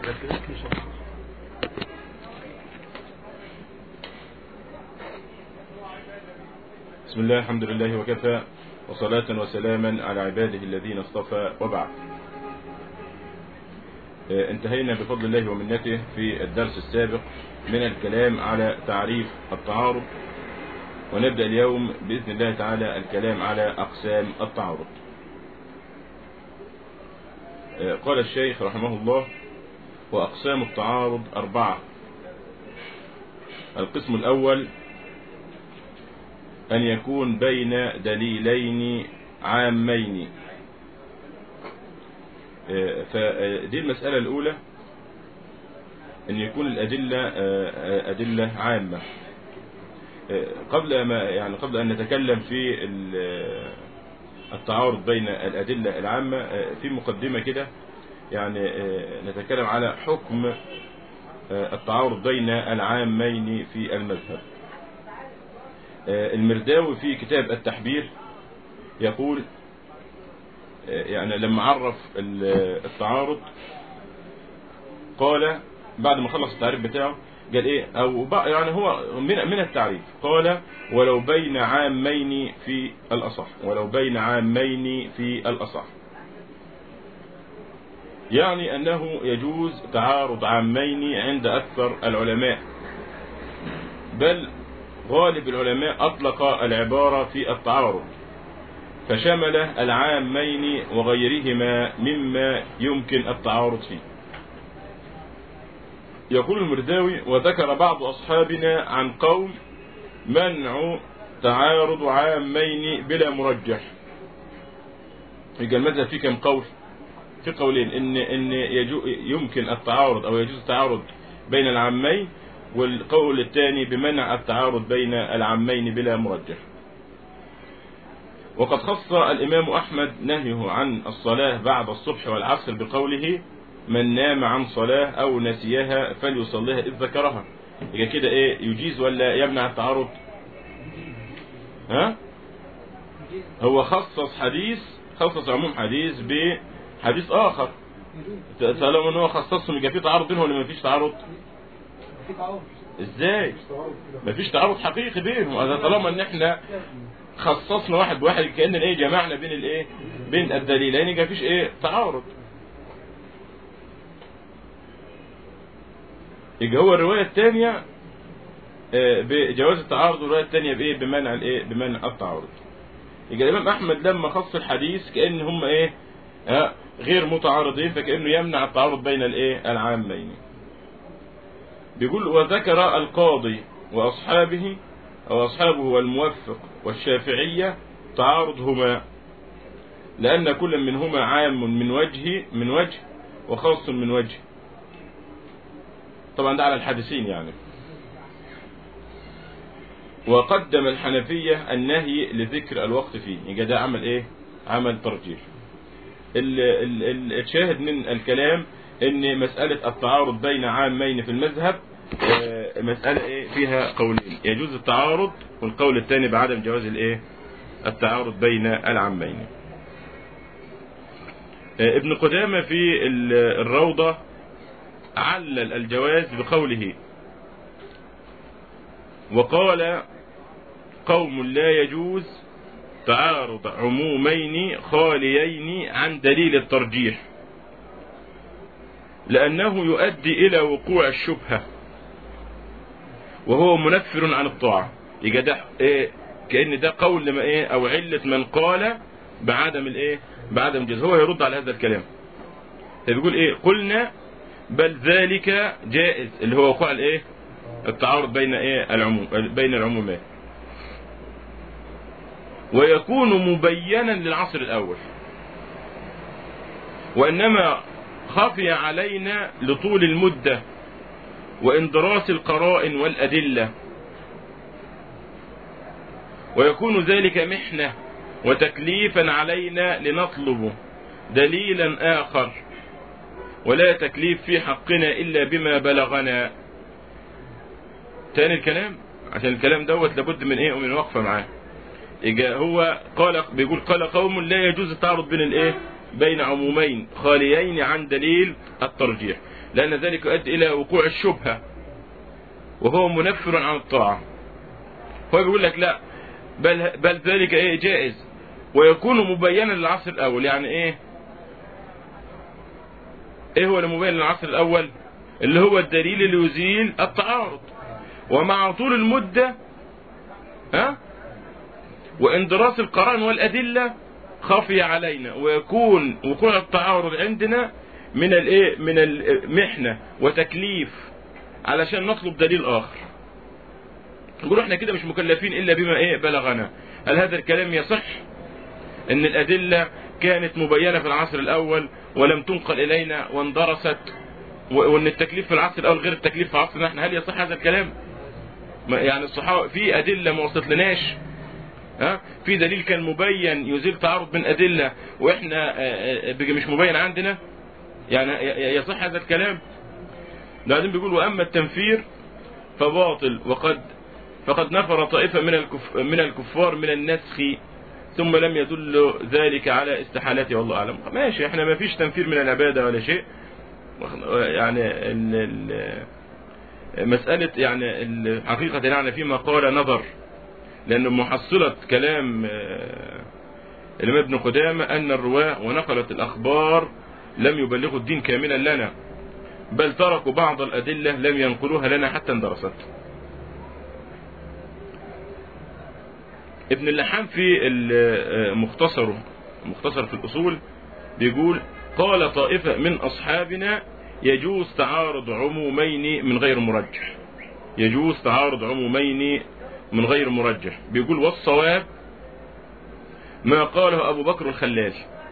بسم الله الحمد لله وكفى وصلاة وسلاما على عباده الذين اصطفى وبعد آه، انتهينا بفضل الله ومنته في الدرس السابق من الكلام على تعريف التعارض ونبدأ اليوم بإذن الله تعالى الكلام على أقسام التعارض آه، قال الشيخ رحمه الله وأقسام التعارض أربعة القسم الأول أن يكون بين دليلين عامين آه، فدي المسألة الأولى أن يكون الأدلة آه، أدلة عامة آه، قبل ما يعني قبل أن نتكلم في ال- التعارض بين الأدلة العامة آه، في مقدمة كده يعني آه، نتكلم على حكم آه، التعارض بين العامين في المذهب آه، المرداوي في كتاب التحبير يقول آه، يعني لما عرف ال- التعارض قال بعد ما خلص التعريف بتاعه قال ايه او بقى يعني هو من من التعريف قال ولو بين عامين في الاصح ولو بين عامين في الاصح يعني انه يجوز تعارض عامين عند اكثر العلماء بل غالب العلماء اطلق العبارة في التعارض فشمل العامين وغيرهما مما يمكن التعارض فيه يقول المرداوي وذكر بعض أصحابنا عن قوم منع تعارض عامين بلا مرجح يبقى المذهب فيه كم قول في قولين ان ان يجو يمكن التعارض او يجوز التعارض بين العامين والقول الثاني بمنع التعارض بين العامين بلا مرجح وقد خص الإمام أحمد نهيه عن الصلاة بعد الصبح والعصر بقوله من نام عن صلاة أو نسيها فليصليها إذ ذكرها يبقى كده إيه يجيز ولا يمنع التعارض ها هو خصص حديث خصص عموم حديث بحديث آخر طالما ان هو خصصهم يبقى في تعارض بينهم ولا ما فيش تعارض ازاي ما فيش تعارض حقيقي بينهم هذا طالما ان احنا خصصنا واحد بواحد كأن ايه جمعنا بين الايه بين الدليلين يبقى فيش ايه تعارض يبقى هو الرواية الثانية آه، بجواز التعارض والرواية الثانية بايه بمنع الايه بمنع التعارض يبقى الامام احمد لما خص الحديث كأن هم ايه آه، غير متعارضين فكأنه يمنع التعارض بين الايه العامين بيقول وذكر القاضي واصحابه او اصحابه والموفق والشافعية تعارضهما لأن كل منهما عام من وجه من وجه وخاص من وجه طبعا ده على الحادثين يعني وقدم الحنفية النهي لذكر الوقت فيه يبقى ده عمل ايه عمل ترجيح ال- ال- ال- الشاهد من الكلام ان مسألة التعارض بين عامين في المذهب آه، مسألة ايه فيها قولين يجوز التعارض والقول الثاني بعدم جواز الايه التعارض بين العامين آه، ابن قدامة في ال- الروضة علل الجواز بقوله وقال قوم لا يجوز تعارض عمومين خاليين عن دليل الترجيح لأنه يؤدي إلى وقوع الشبهة وهو منفر عن الطاعة يبقى ده إيه كأن ده قول لما إيه أو علة من قال بعدم الإيه بعدم جواز هو يرد على هذا الكلام بيقول إيه قلنا بل ذلك جائز اللي هو وقوع الإيه التعارض بين إيه العموم بين العمومات ويكون مبينا للعصر الأول وإنما خفي علينا لطول المدة واندراس القرائن والأدلة ويكون ذلك محنة وتكليفا علينا لنطلب دليلا آخر ولا تكليف في حقنا إلا بما بلغنا تاني الكلام عشان الكلام دوت لابد من ايه ومن وقفة معاه إجا هو قال بيقول قال قوم لا يجوز التعارض بين الايه بين عمومين خاليين عن دليل الترجيح لأن ذلك يؤدي إلى وقوع الشبهة وهو منفر عن الطاعة هو بيقول لك لا بل, بل ذلك إيه جائز ويكون مبينا للعصر الأول يعني إيه إيه هو المبين للعصر الأول اللي هو الدليل اللي يزيل التعارض ومع طول المدة ها واندراس القرائن والأدلة خفي علينا ويكون وقوع التعارض عندنا من الايه من المحنة وتكليف علشان نطلب دليل آخر نقول احنا كده مش مكلفين إلا بما ايه بلغنا هل هذا الكلام يصح ان الأدلة كانت مبينة في العصر الأول ولم تنقل إلينا واندرست وان التكليف في العصر الأول غير التكليف في عصرنا احنا هل يصح هذا الكلام يعني الصحابة في أدلة ما وصلت لناش ها في دليل كان مبين يزيل تعارض من أدلة وإحنا مش مبين عندنا يعني يصح هذا الكلام بعدين بيقول وأما التنفير فباطل وقد فقد نفر طائفة من الكف من الكفار من النسخ ثم لم يدل ذلك على استحالته والله أعلم ماشي احنا ما فيش تنفير من العبادة ولا شيء يعني ال ال مسألة يعني حقيقة يعني فيما قال نظر لأن محصلة كلام الإمام ابن قدامة أن الرواة ونقلت الأخبار لم يبلغوا الدين كاملا لنا بل تركوا بعض الأدلة لم ينقلوها لنا حتى اندرست ابن اللحام في مختصره مختصر في الأصول بيقول قال طائفة من أصحابنا يجوز تعارض عمومين من غير مرجح يجوز تعارض عمومين من غير مرجح بيقول والصواب ما قاله أبو بكر الخلال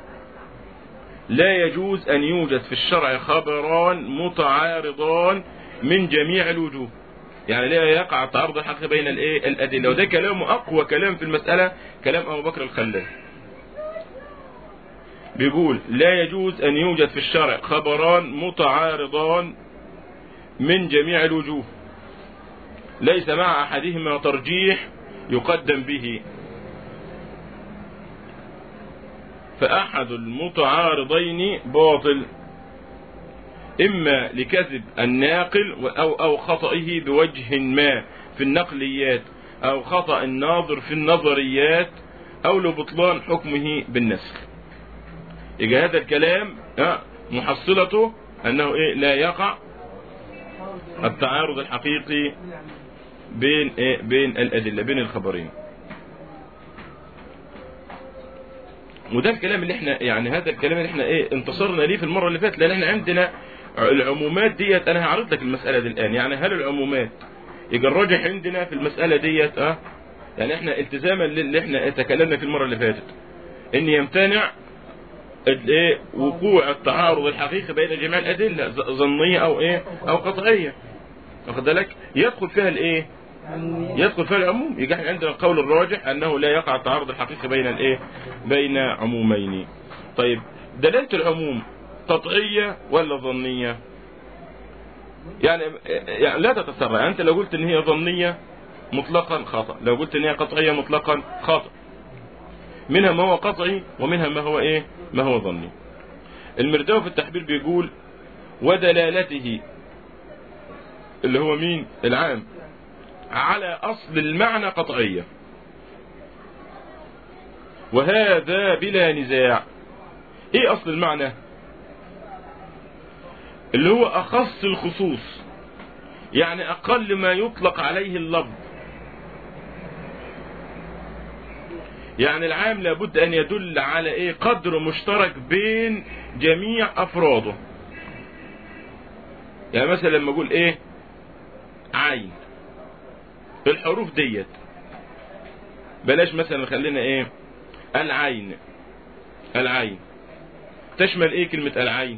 لا يجوز أن يوجد في الشرع خبران متعارضان من جميع الوجوه يعني لا يقع تعارض الحق بين الايه الأدلة وده كلامه أقوى كلام في المسألة كلام أبو بكر الخلال بيقول لا يجوز أن يوجد في الشرع خبران متعارضان من جميع الوجوه ليس مع أحدهما ترجيح يقدم به فأحد المتعارضين باطل إما لكذب الناقل أو, أو خطئه بوجه ما في النقليات أو خطأ الناظر في النظريات أو لبطلان حكمه بالنسخ يجي هذا الكلام محصلته أنه إيه لا يقع التعارض الحقيقي بين إيه بين الأدلة بين الخبرين وده الكلام اللي احنا يعني هذا الكلام اللي احنا ايه انتصرنا ليه في المرة اللي فاتت لان احنا عندنا العمومات ديت انا هعرض لك المسألة دي الان يعني هل العمومات يجي الراجح عندنا في المسألة ديت اه يعني احنا التزاما اللي احنا تكلمنا في المرة اللي فاتت ان يمتنع ايه وقوع التعارض الحقيقي بين جميع الادله ظنيه او ايه او قطعيه واخد بالك يدخل فيها الايه يدخل فيها العموم يجي احنا عندنا القول الراجح انه لا يقع التعارض الحقيقي بين الايه بين عمومين طيب دلاله العموم قطعيه ولا ظنيه يعني يعني لا تتسرع يعني انت لو قلت ان هي ظنيه مطلقا خطا لو قلت ان هي قطعيه مطلقا خطا منها ما هو قطعي ومنها ما هو ايه ما هو ظني المرداوي في التحبير بيقول ودلالته اللي هو مين العام على اصل المعنى قطعية وهذا بلا نزاع ايه اصل المعنى اللي هو اخص الخصوص يعني اقل ما يطلق عليه اللفظ يعني العام لابد ان يدل على ايه قدر مشترك بين جميع افراده يعني مثلا لما اقول ايه عين الحروف ديت بلاش مثلا خلينا ايه العين العين تشمل ايه كلمة العين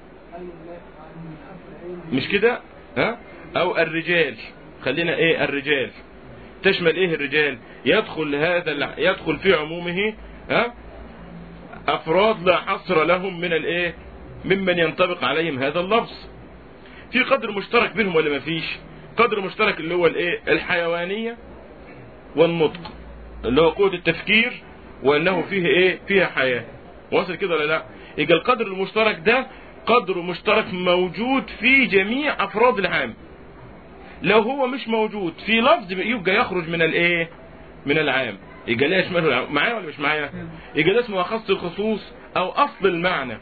مش كده ها او الرجال خلينا ايه الرجال تشمل ايه الرجال يدخل هذا يدخل في عمومه ها افراد لا حصر لهم من الايه ممن ينطبق عليهم هذا اللفظ في قدر مشترك بينهم ولا ما فيش قدر مشترك اللي هو الايه الحيوانية والنطق اللي هو قوة التفكير وانه فيه ايه فيها حياة واصل كده ولا لا يبقى القدر المشترك ده قدر مشترك موجود في جميع افراد العام لو هو مش موجود في لفظ يبقى يخرج من الايه من العام يبقى لا يشمله العام معايا ولا مش معايا يبقى ده اسمه اخص الخصوص او اصل المعنى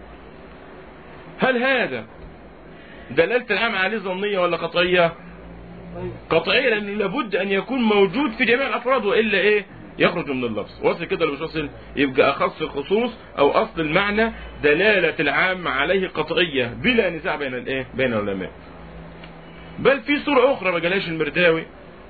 هل هذا دلالة العام عليه ظنية ولا قطعية قطعية لأنه لابد أن يكون موجود في جميع الأفراد وإلا إيه يخرج من اللفظ وصل كده ولا مش وصل يبقى أخص الخصوص أو أصل المعنى دلالة العام عليه قطعية بلا نزاع بين الإيه بين العلماء بل في صورة أخرى ما قالهاش المرداوي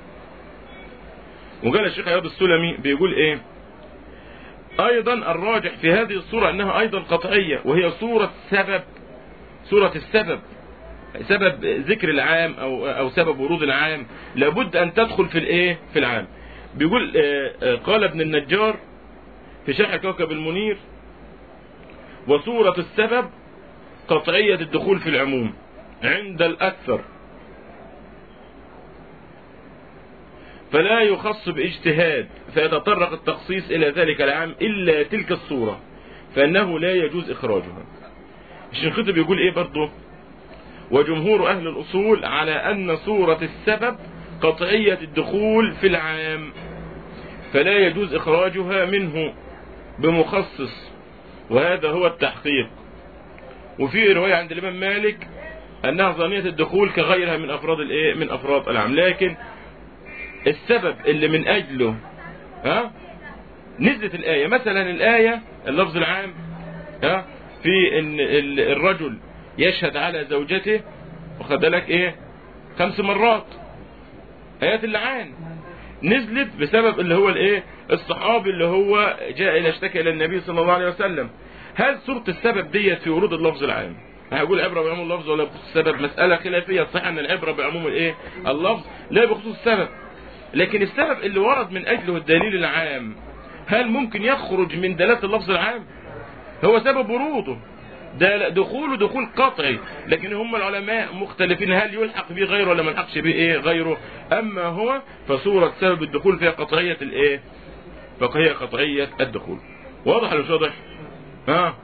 وقال الشيخ عياض السلمي بيقول إيه أيضا الراجح في هذه الصورة أنها أيضا قطعية وهي صورة سبب صورة السبب سبب ذكر العام أو أو سبب ورود العام لابد أن تدخل في الإيه في العام بيقول قال ابن النجار في شرح كوكب المنير وصورة السبب قطعية الدخول في العموم عند الأكثر فلا يخص باجتهاد فيتطرق التخصيص إلى ذلك العام إلا تلك الصورة فإنه لا يجوز إخراجها الشنقيطي بيقول إيه برضه وجمهور أهل الأصول على أن صورة السبب قطعية الدخول في العام فلا يجوز إخراجها منه بمخصص وهذا هو التحقيق وفي رواية عند الإمام مالك أنها ظنية الدخول كغيرها من أفراد الإيه من أفراد العام لكن السبب اللي من أجله ها نزلت الآية مثلا الآية اللفظ العام ها في ان الرجل يشهد على زوجته واخد بالك ايه خمس مرات ايات اللعان نزلت بسبب اللي هو الايه الصحابي اللي هو جاء الى اشتكى الى النبي صلى الله عليه وسلم هل صورة السبب ديت في ورود اللفظ العام هقول عبرة بعموم اللفظ ولا بخصوص السبب مسألة خلافية صحيح ان العبرة بعموم الايه اللفظ لا بخصوص السبب لكن السبب اللي ورد من اجله الدليل العام هل ممكن يخرج من دلالة اللفظ العام هو سبب وروده ده دخوله دخول قطعي لكن هم العلماء مختلفين هل يلحق به غيره ولا ما يلحقش به ايه غيره اما هو فصورة سبب الدخول فيها قطعية الايه فهي قطعية الدخول واضح ولا مش واضح ها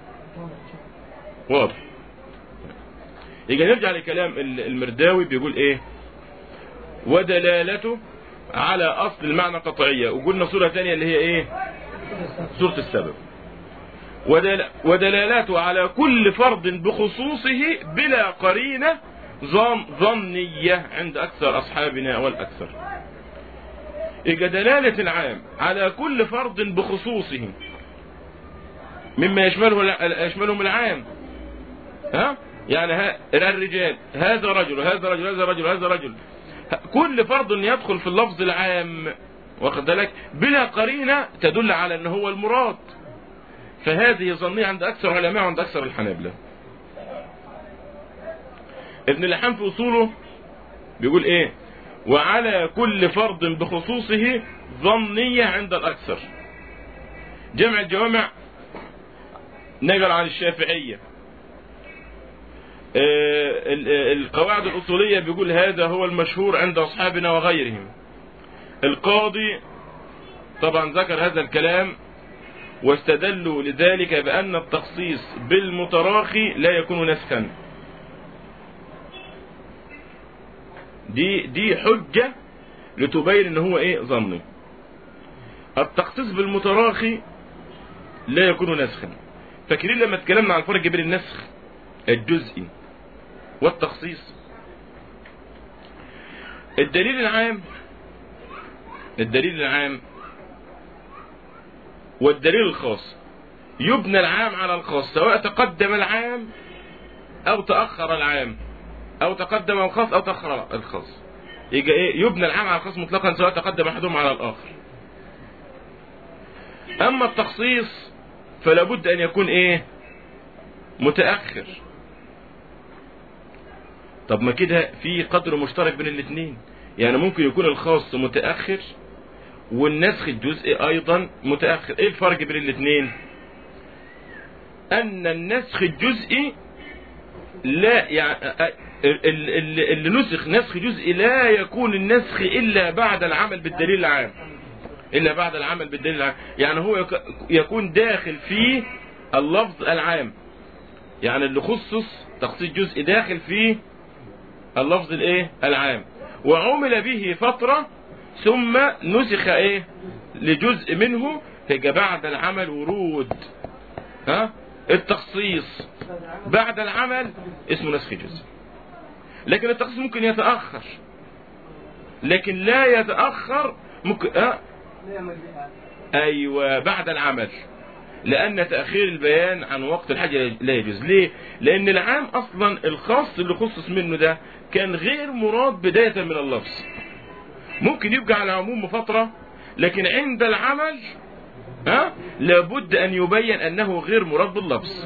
واضح يجي نرجع لكلام المرداوي بيقول ايه ودلالته على اصل المعنى قطعية وقلنا صورة ثانية اللي هي ايه صورة السبب ودل ودلالاته على كل فرد بخصوصه بلا قرينة ظن ظنية عند أكثر أصحابنا والأكثر إجا دلالة العام على كل فرد بخصوصه مما يشمله يشملهم العام ها يعني ها الرجال هذا رجل هذا رجل هذا رجل هذا رجل كل فرد يدخل في اللفظ العام واخد بالك بلا قرينة تدل على ان هو المراد فهذه ظنية عند أكثر علماء وعند أكثر الحنابلة ابن اللحام في أصوله بيقول إيه وعلى كل فرد بخصوصه ظنية عند الأكثر جمع الجوامع نقل عن الشافعية القواعد الأصولية بيقول هذا هو المشهور عند أصحابنا وغيرهم القاضي طبعا ذكر هذا الكلام واستدلوا لذلك بأن التخصيص بالمتراخي لا يكون نسخا دي دي حجة لتبين ان هو ايه ظني التخصيص بالمتراخي لا يكون نسخا فاكرين لما اتكلمنا عن الفرق بين النسخ الجزئي والتخصيص الدليل العام الدليل العام والدليل الخاص يبنى العام على الخاص سواء تقدم العام او تأخر العام او تقدم الخاص او تأخر الخاص يبقى ايه يبنى العام على الخاص مطلقا سواء تقدم احدهما على الاخر اما التخصيص فلا بد ان يكون ايه متأخر طب ما كده في قدر مشترك بين الاثنين يعني ممكن يكون الخاص متأخر والنسخ الجزئي ايضا متأخر ايه الفرق بين الاثنين ان النسخ الجزئي لا يعني اللي نسخ نسخ جزئي لا يكون النسخ الا بعد العمل بالدليل العام الا بعد العمل بالدليل العام يعني هو يكون داخل فيه اللفظ العام يعني اللي خصص تخصيص جزء داخل فيه اللفظ الايه العام وعمل به فترة ثم نسخ ايه لجزء منه فيجي بعد العمل ورود ها التخصيص بعد العمل اسمه نسخ جزء لكن التخصيص ممكن يتأخر لكن لا يتأخر ممكن أه ايوه بعد العمل لان تأخير البيان عن وقت الحاجة لا يجوز ليه لان العام اصلا الخاص اللي خصص منه ده كان غير مراد بداية من اللفظ ممكن يبقى على عموم فترة لكن عند العمل ها لابد ان يبين انه غير مراد باللفظ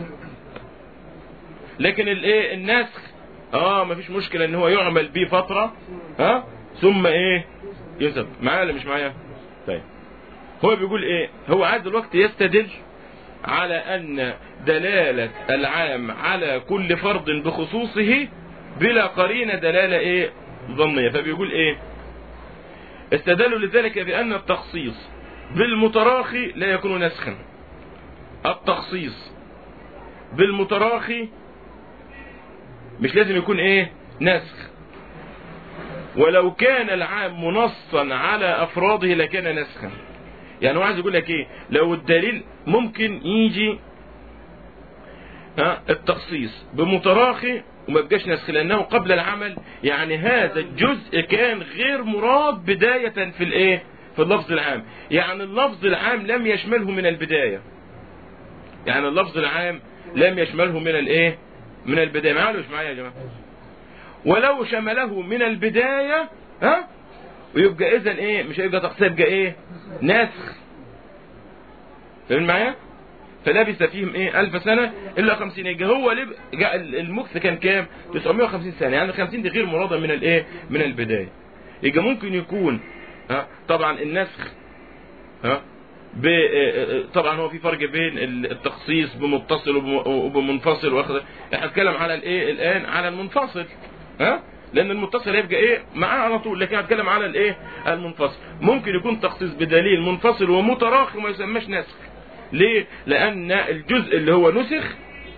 لكن الايه النسخ اه مفيش مشكلة ان هو يعمل به فترة ها ثم ايه ينسب معايا ولا مش معايا طيب هو بيقول ايه هو عايز الوقت يستدل على ان دلالة العام على كل فرد بخصوصه بلا قرينة دلالة ايه ظنية فبيقول ايه استدلوا لذلك بان التخصيص بالمتراخي لا يكون نسخا التخصيص بالمتراخي مش لازم يكون ايه نسخ ولو كان العام منصا على افراده لكان نسخا يعني هو عايز يقول لك ايه لو الدليل ممكن يجي ها التخصيص بمتراخي وما بقاش نسخ لانه قبل العمل يعني هذا الجزء كان غير مراد بداية في الايه في اللفظ العام يعني اللفظ العام لم يشمله من البداية يعني اللفظ العام لم يشمله من الايه من البداية معايا مش معايا يا جماعة ولو شمله من البداية ها ويبقى اذا ايه مش هيبقى تخصيص يبقى ايه نسخ فاهم معايا فلبث فيهم ايه ألف سنة إلا خمسين يجي هو لب... جاء المكث كان كام 950 سنة يعني 50 دي غير مرادة من الايه من البداية يجي ممكن يكون ها طبعا النسخ ها ب... طبعا هو في فرق بين التخصيص بمتصل وبمنفصل واخد احنا هنتكلم على الايه الان على المنفصل ها لان المتصل هيبقى ايه معاه على طول لكن هتكلم على الايه المنفصل ممكن يكون تخصيص بدليل منفصل ومتراخي وما يسماش نسخ ليه لان الجزء اللي هو نسخ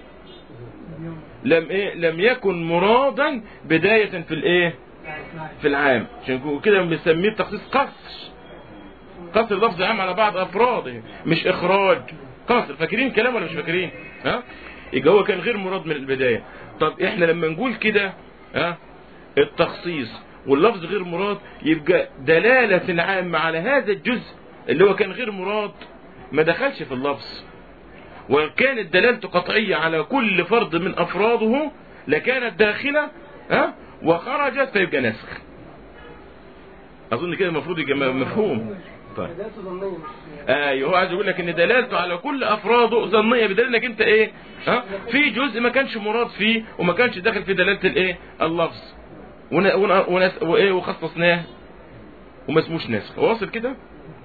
لم ايه لم يكن مرادا بداية في الايه في العام عشان كده بنسميه تخصيص قصر قصر لفظ عام على بعض افراده مش اخراج قصر فاكرين كلام ولا مش فاكرين ها يبقى هو كان غير مراد من البداية طب احنا لما نقول كده ها التخصيص واللفظ غير مراد يبقى دلالة العام على هذا الجزء اللي هو كان غير مراد ما دخلش في اللفظ وإن كانت دلالته قطعية على كل فرد من أفراده لكانت داخلة ها وخرجت فيبقى نسخ أظن كده المفروض يبقى مفهوم طيب ايوه هو عايز يقول لك ان دلالته على كل افراده ظنيه بدليل انك انت ايه ها في جزء ما كانش مراد فيه وما كانش داخل في دلاله الايه اللفظ ونس وايه وخصصناه وما اسموش نسخ واصل كده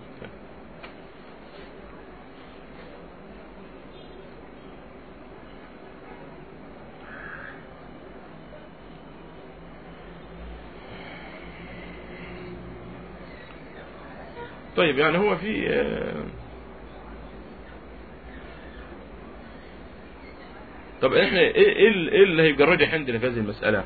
طيب يعني هو في طب احنا ايه ايه اللي هيبقى الراجح عندنا في هذه المسألة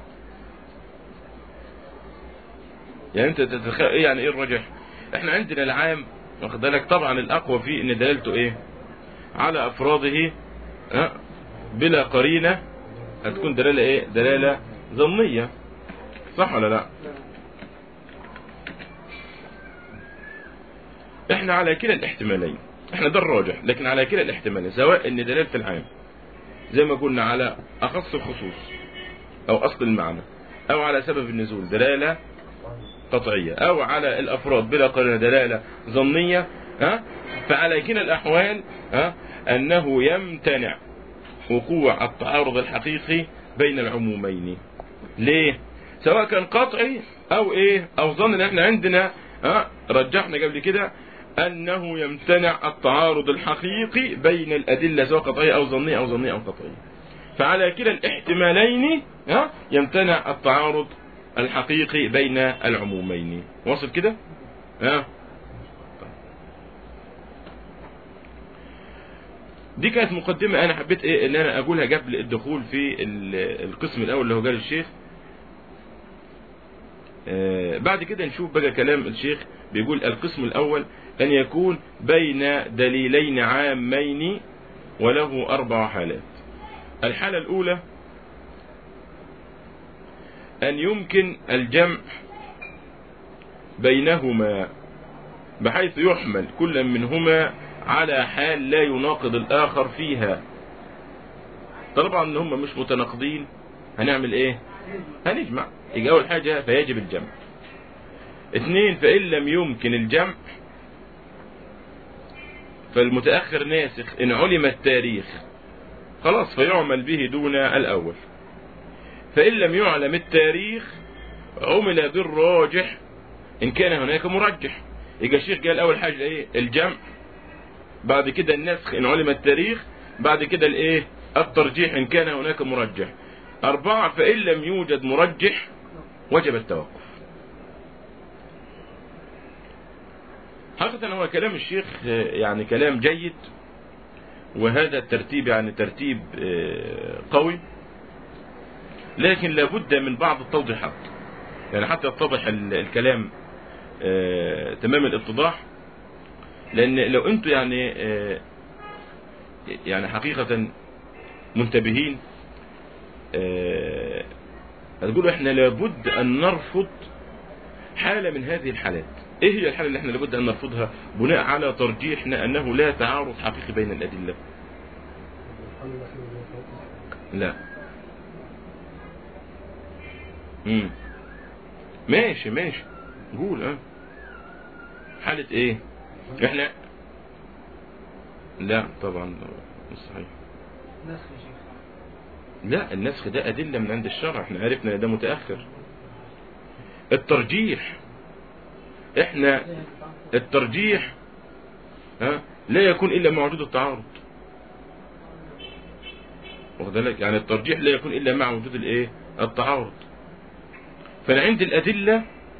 يعني انت تتخيل ايه يعني ايه الراجح احنا عندنا العام واخد بالك طبعا الاقوى فيه ان دلالته ايه على افراده اه بلا قرينة هتكون دلالة ايه دلالة ظنية صح ولا لا احنا على كلا الاحتمالين احنا ده الراجح لكن على كلا الاحتمالين سواء ان دلالة العام زي ما قلنا على اخص الخصوص او اصل المعنى او على سبب النزول دلالة قطعية او على الافراد بلا قرينة دلالة ظنية ها فعلى كلا الاحوال ها انه يمتنع وقوع التعارض الحقيقي بين العمومين ليه سواء كان قطعي او ايه او ظن ان احنا عندنا ها رجحنا قبل كده انه يمتنع التعارض الحقيقي بين الادله سواء قطعيه او ظنيه او ظنيه او قطعيه فعلى كلا الاحتمالين ها يمتنع التعارض الحقيقي بين العمومين واصل كده ها دي كانت مقدمة أنا حبيت إيه إن أنا أقولها قبل الدخول في ال- القسم الأول اللي هو قال الشيخ آه، بعد كده نشوف بقى كلام الشيخ بيقول القسم الأول أن يكون بين دليلين عامين وله أربع حالات الحالة الأولى أن يمكن الجمع بينهما بحيث يحمل كل منهما على حال لا يناقض الآخر فيها طبعا ان هم مش متناقضين هنعمل ايه هنجمع يجي اول حاجة فيجب الجمع اثنين فإن لم يمكن الجمع فالمتأخر ناسخ إن علم التاريخ خلاص فيعمل به دون الأول فإن لم يعلم التاريخ عمل بالراجح إن كان هناك مرجح يبقى الشيخ قال أول حاجة إيه الجمع بعد كده النسخ إن علم التاريخ بعد كده الإيه الترجيح إن كان هناك مرجح أربعة فإن لم يوجد مرجح وجب التوقف حقيقة هو كلام الشيخ آه، يعني كلام جيد وهذا الترتيب يعني ترتيب آه، قوي لكن لابد من بعض التوضيحات يعني حتى يتضح ال- الكلام آه، تمام الاتضاح لان لو انتوا يعني آه، يعني حقيقة منتبهين آه، هتقولوا احنا لابد ان نرفض حالة من هذه الحالات ايه هي الحالة اللي احنا لابد ان نرفضها بناء على ترجيحنا انه لا تعارض حقيقي بين الادلة لا امم ماشي ماشي قول اه حالة ايه احنا لا طبعا مش صحيح نسخ يا شيخ لا النسخ ده أدلة من عند الشرع احنا عرفنا ان ده متأخر الترجيح احنا الترجيح ها لا يكون إلا مع وجود التعارض واخد بالك يعني الترجيح لا يكون إلا مع وجود الايه التعارض فأنا عندي الأدلة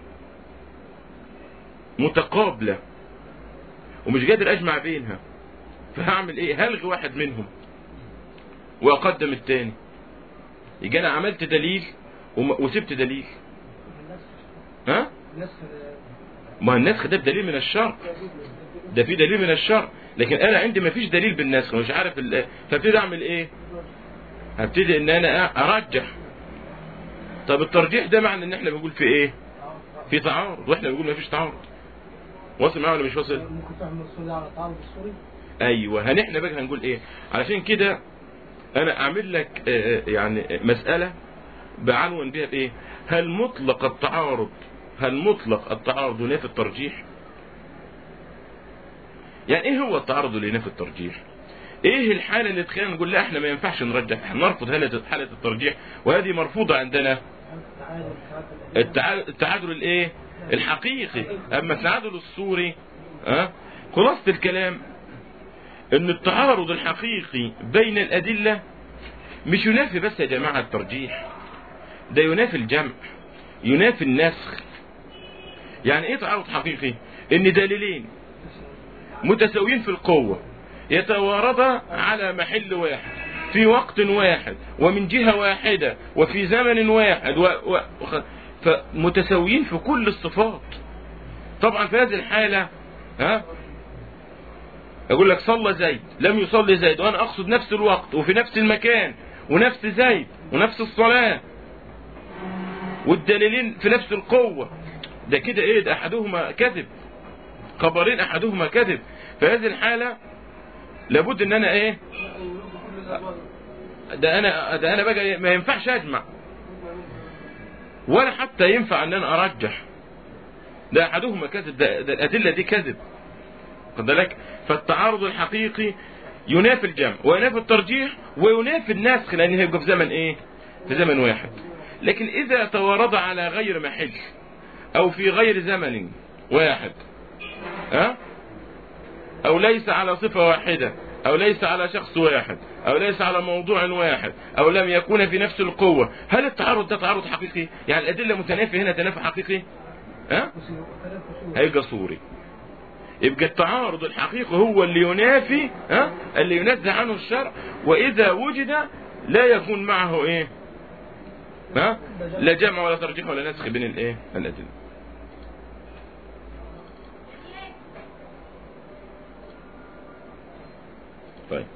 متقابلة ومش قادر أجمع بينها فهعمل ايه هلغي واحد منهم واقدم التاني يجي انا عملت دليل وم- وسبت دليل ها نسخ ما النسخ ده بدليل من الشرع ده في دليل من الشرع لكن انا عندي ما فيش دليل بالنسخ مش عارف ال- فابتدي اعمل ايه هبتدي ان انا أ- ارجح طب الترجيح ده معنى ان احنا بنقول في ايه في تعارض واحنا بنقول ما فيش تعارض واصل معايا ولا مش واصل ممكن تعمل الصوري على التعارض السوري ايوه هن احنا بقى هنقول ايه علشان كده انا اعمل لك آه، آه، يعني مسألة بعنون بها بايه هل مطلق التعارض هل مطلق التعارض ينافي الترجيح يعني ايه هو التعارض اللي ينافي الترجيح ايه الحالة اللي تخلينا نقول لا احنا ما ينفعش نرجح احنا نرفض حالة حالة الترجيح وهذه مرفوضة عندنا تعادل التعادل, التعادل الايه الحقيقي اما التعادل الصوري ها خلاصة الكلام ان التعارض الحقيقي بين الادلة مش ينافي بس يا جماعة الترجيح ده ينافي الجمع ينافي النسخ يعني ايه تعارض حقيقي ان دليلين متساويين في القوة يتواردا على محل واحد في وقت واحد ومن جهة واحدة وفي زمن واحد و... و... وخ- فمتساويين في كل الصفات طبعا في هذه الحالة ها اقول لك صلى زيد لم يصلي زيد وانا اقصد نفس الوقت وفي نفس المكان ونفس زيد ونفس الصلاة والدليلين في نفس القوة ده كده ايه ده احدهما كذب خبرين احدهما كذب في هذه الحالة لابد ان انا ايه ده انا ده انا بقى ما ينفعش اجمع ولا حتى ينفع ان انا ارجح ده احدهما كذب ده, ده الادله دي كذب خد بالك فالتعارض الحقيقي ينافي الجمع وينافي الترجيح وينافي النسخ لان هيبقى في زمن ايه في زمن واحد لكن اذا توارد على غير محل او في غير زمن واحد ها او ليس على صفة واحدة او ليس على شخص واحد او ليس على موضوع واحد او لم يكون في نفس القوة هل التعارض ده تعارض حقيقي يعني الادلة متنافية هنا تنافي حقيقي ها هيبقى صوري يبقى التعارض الحقيقي هو اللي ينافي ها اللي ينزه عنه الشرع واذا وجد لا يكون معه ايه ها لا جمع ولا ترجيح ولا نسخ بين الايه الادله طيب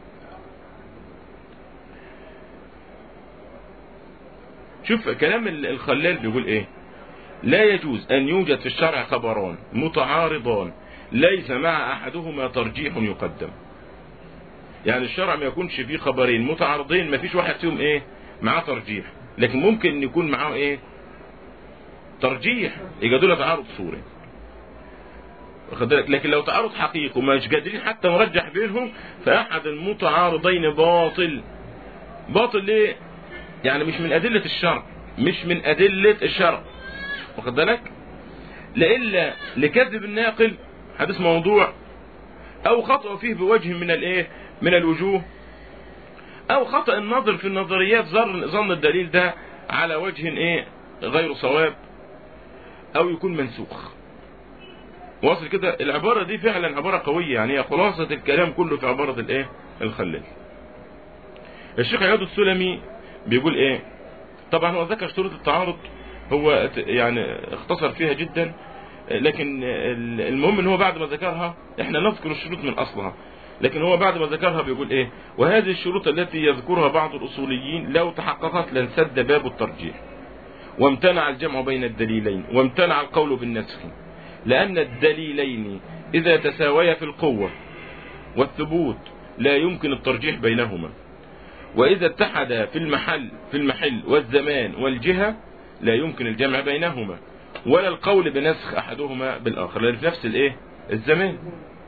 شوف كلام ال- الخلال بيقول ايه لا يجوز ان يوجد في الشرع خبران متعارضان ليس مع احدهما ترجيح يقدم يعني الشرع ما يكونش فيه خبرين متعارضين ما فيش واحد فيهم ايه معاه ترجيح لكن ممكن ان يكون معاه ايه ترجيح يبقى دول تعارض صوري واخد بالك لكن لو تعارض حقيقي ومش قادرين حتى نرجح بينهم فاحد المتعارضين باطل باطل ليه يعني مش من ادله الشرع مش من ادله الشرع واخد بالك لإلا لكذب الناقل حديث موضوع او خطأ فيه بوجه من الايه من الوجوه او خطأ الناظر في النظريات ظن ظن الدليل ده على وجه ايه غير صواب او يكون منسوخ واصل كده العبارة دي فعلا عبارة قوية يعني هي خلاصة الكلام كله في عبارة الايه الخلال الشيخ عياد السلمي بيقول ايه طبعا هو ذكر شروط التعارض هو ت- يعني اختصر فيها جدا لكن ال- المهم ان هو بعد ما ذكرها احنا نذكر الشروط من اصلها لكن هو بعد ما ذكرها بيقول ايه وهذه الشروط التي يذكرها بعض الاصوليين لو تحققت لانسد باب الترجيح وامتنع الجمع بين الدليلين وامتنع القول بالنسخ لان الدليلين اذا تساويا في القوة والثبوت لا يمكن الترجيح بينهما وإذا اتحدا في المحل في المحل والزمان والجهة لا يمكن الجمع بينهما ولا القول بنسخ أحدهما بالآخر لأن في نفس الإيه الزمان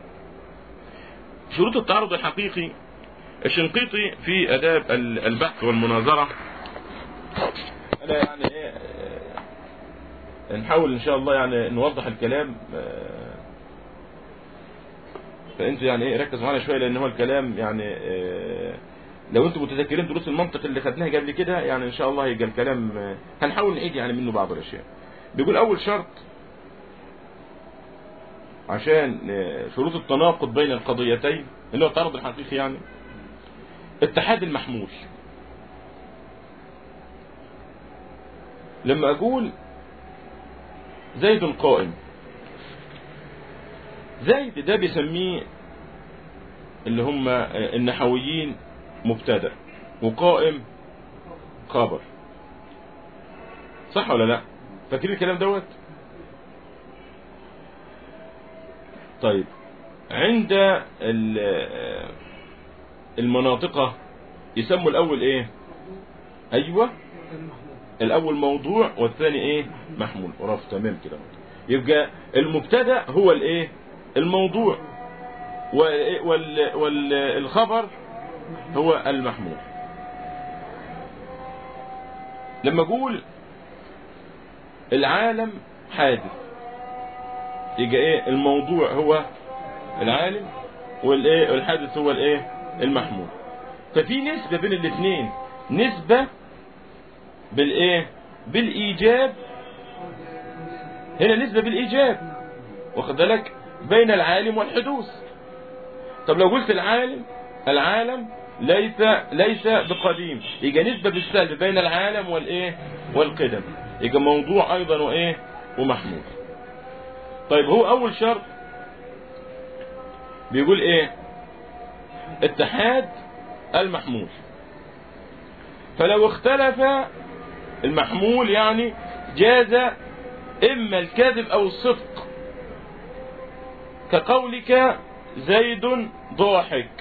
شروط التعارض الحقيقي الشنقيطي في آداب ال- البحث والمناظرة أنا يعني إيه آه، نحاول إن شاء الله يعني نوضح الكلام آه، فأنتوا يعني إيه ركز معانا شوية لأن هو الكلام يعني آه، لو انتم متذكرين دروس المنطق اللي خدناها قبل كده يعني ان شاء الله يبقى الكلام آه، هنحاول نعيد يعني منه بعض الاشياء بيقول اول شرط عشان آه، شروط التناقض بين القضيتين اللي هو التعارض الحقيقي يعني اتحاد المحمول لما اقول زيد قائم زيد ده بيسميه اللي هم آه، النحويين مبتدا وقائم خبر صح ولا لا فاكرين الكلام دوت طيب عند ال- المناطق يسموا الاول ايه ايوه الاول موضوع والثاني ايه محمول رف تمام كده يبقى المبتدا هو الايه الموضوع وال- وال- والخبر هو المحمول لما اقول العالم حادث يبقى ايه الموضوع هو العالم والايه الحادث هو الايه المحمول ففي نسبة بين الاثنين نسبة بالايه بالايجاب هنا نسبة بالايجاب واخد بالك بين العالم والحدوث طب لو قلت العالم العالم ليس ليس بقديم يبقى نسبة بالسلب بين العالم والايه والقدم يبقى موضوع ايضا وايه ومحمول طيب هو اول شرط بيقول ايه اتحاد المحمول فلو اختلف المحمول يعني جاز اما الكذب او الصدق كقولك زيد ضاحك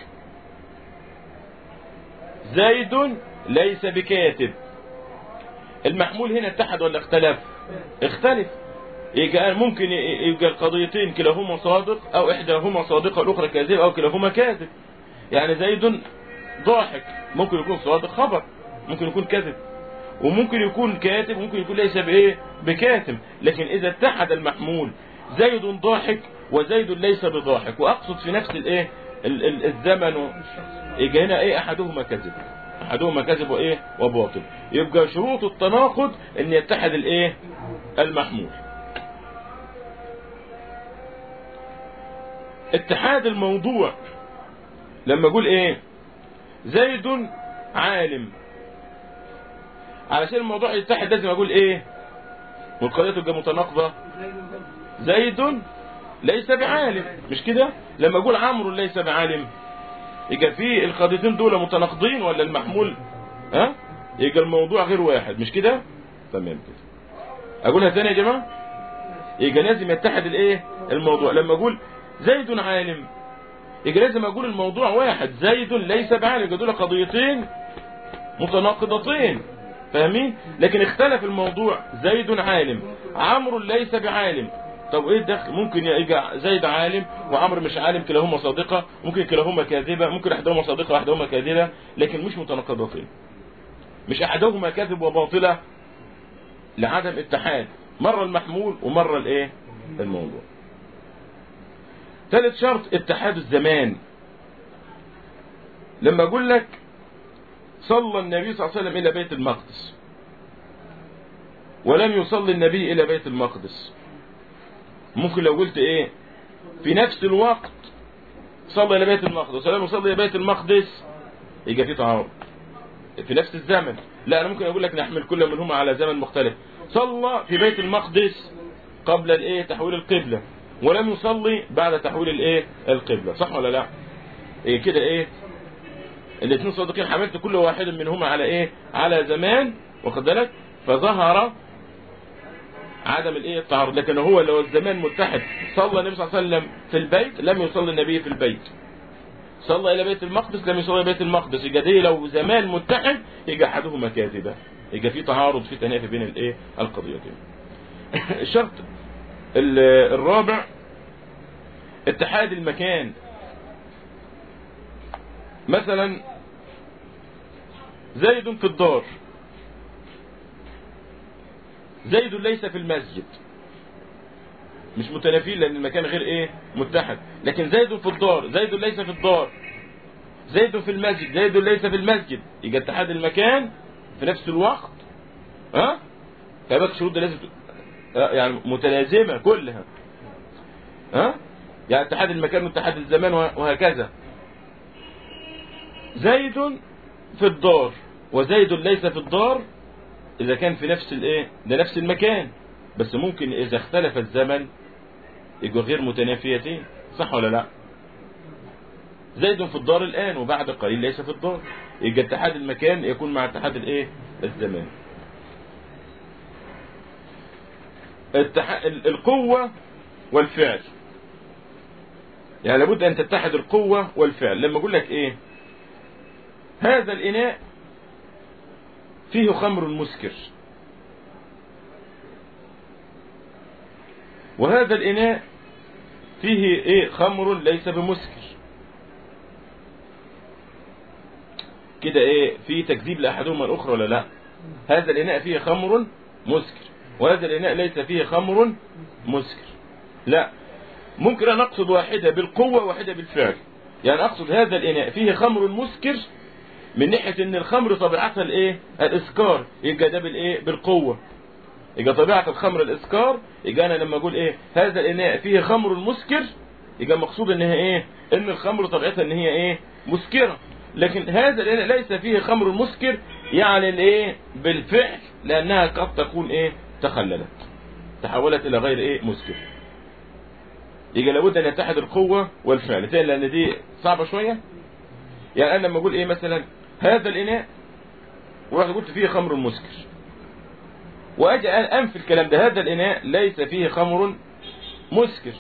زيد ليس بكاتب المحمول هنا اتحد ولا اختلف اختلف يبقى ممكن يبقى القضيتين كلاهما صادق او احداهما صادقه والاخرى كاذبه او كلاهما كاذب يعني زيد ضاحك ممكن يكون صادق خبر ممكن يكون كذب وممكن يكون كاتب وممكن يكون ليس بايه بكاتب لكن اذا اتحد المحمول زيد ضاحك وزيد ليس بضاحك واقصد في نفس الايه ال- ال- الزمن و- يبقى هنا ايه احدهما كذب احدهما كذب وايه وباطل يبقى شروط التناقض ان يتحد الايه المحمول اتحاد الموضوع لما اقول ايه زيد عالم علشان الموضوع يتحد لازم اقول ايه والقضيه تبقى متناقضه زيد ليس بعالم مش كده لما اقول عمرو ليس بعالم يبقى في القضيتين دول متناقضين ولا المحمول ها يبقى الموضوع غير واحد مش كده تمام كده اقولها تاني يا جماعه يبقى لازم يتحد الايه الموضوع لما اقول زيد عالم يبقى لازم اقول الموضوع واحد زيد ليس بعالم يبقى دول قضيتين متناقضتين فاهمين لكن اختلف الموضوع زيد عالم عمرو ليس بعالم طب ايه الدخل ممكن يجي زيد عالم وعمرو مش عالم كلاهما صادقه ممكن كلاهما كاذبه ممكن احدهما صادقه واحدهما كاذبه لكن مش متناقضتين مش احدهما كاذب وباطله لعدم اتحاد مره المحمول ومره الايه الموضوع ثالث شرط اتحاد الزمان لما اقول لك صلى النبي صلى الله عليه وسلم الى بيت المقدس ولم يصلي النبي الى بيت المقدس ممكن لو قلت ايه في نفس الوقت صلى الى بيت المقدس ولم يصلي الى بيت المقدس يبقى في تعارض في نفس الزمن لا انا ممكن اقول لك نحمل كل منهما على زمن مختلف صلى في بيت المقدس قبل الايه تحويل القبلة ولم يصلي بعد تحويل الايه القبلة صح ولا لا ايه كده ايه الاثنين صادقين حملت كل واحد منهما على ايه على زمان واخد بالك فظهر عدم الايه التعارض لكن هو لو الزمان متحد صلى النبي صلى الله عليه وسلم في البيت لم يصلي النبي في البيت صلى الى بيت المقدس لم يصلي بيت المقدس يبقى دي لو زمان متحد يبقى احدهما كاذبه يبقى في تعارض في تنافي بين الايه القضيتين الشرط الرابع اتحاد المكان مثلا زيد في الدار زيد ليس في المسجد مش متنافين لان المكان غير ايه متحد لكن زيد في الدار زيد ليس في الدار زيد في المسجد زيد ليس في المسجد يبقى اتحاد المكان في نفس الوقت ها فبقى الشروط دي لازم يعني متلازمه كلها ها يعني اتحاد المكان واتحاد الزمان وهكذا زيد في الدار وزيد ليس في الدار اذا كان في نفس الايه ده نفس المكان بس ممكن اذا اختلف الزمن يبقوا غير متنافيتين صح ولا لا زيد في الدار الان وبعد قليل ليس في الدار يبقى اتحاد المكان يكون مع اتحاد الايه الزمان اتحاد القوة والفعل يعني لابد ان تتحد القوة والفعل لما اقول لك ايه هذا الاناء فيه خمر مسكر وهذا الإناء فيه إيه خمر ليس بمسكر كده إيه في تكذيب لأحدهما الأخرى ولا لا هذا الإناء فيه خمر مسكر وهذا الإناء ليس فيه خمر مسكر لا ممكن أن أقصد واحدة بالقوة واحدة بالفعل يعني أقصد هذا الإناء فيه خمر مسكر من ناحية ان الخمر طبيعتها الايه الاسكار يبقى ده بالايه بالقوة يبقى طبيعة الخمر الاسكار يبقى انا لما اقول ايه هذا الاناء فيه خمر مسكر يبقى مقصود ان هي ايه ان الخمر طبيعتها ان هي ايه مسكرة لكن هذا الاناء ليس فيه خمر مسكر يعني الايه بالفعل لانها قد تكون ايه تخللت تحولت الى غير ايه مسكر يبقى لابد ان يتحد القوة والفعل تاني لان دي صعبة شوية يعني انا لما اقول ايه مثلا هذا الإناء وراح قلت فيه خمر مسكر وأجي أنفي الكلام ده هذا الإناء ليس فيه خمر مسكر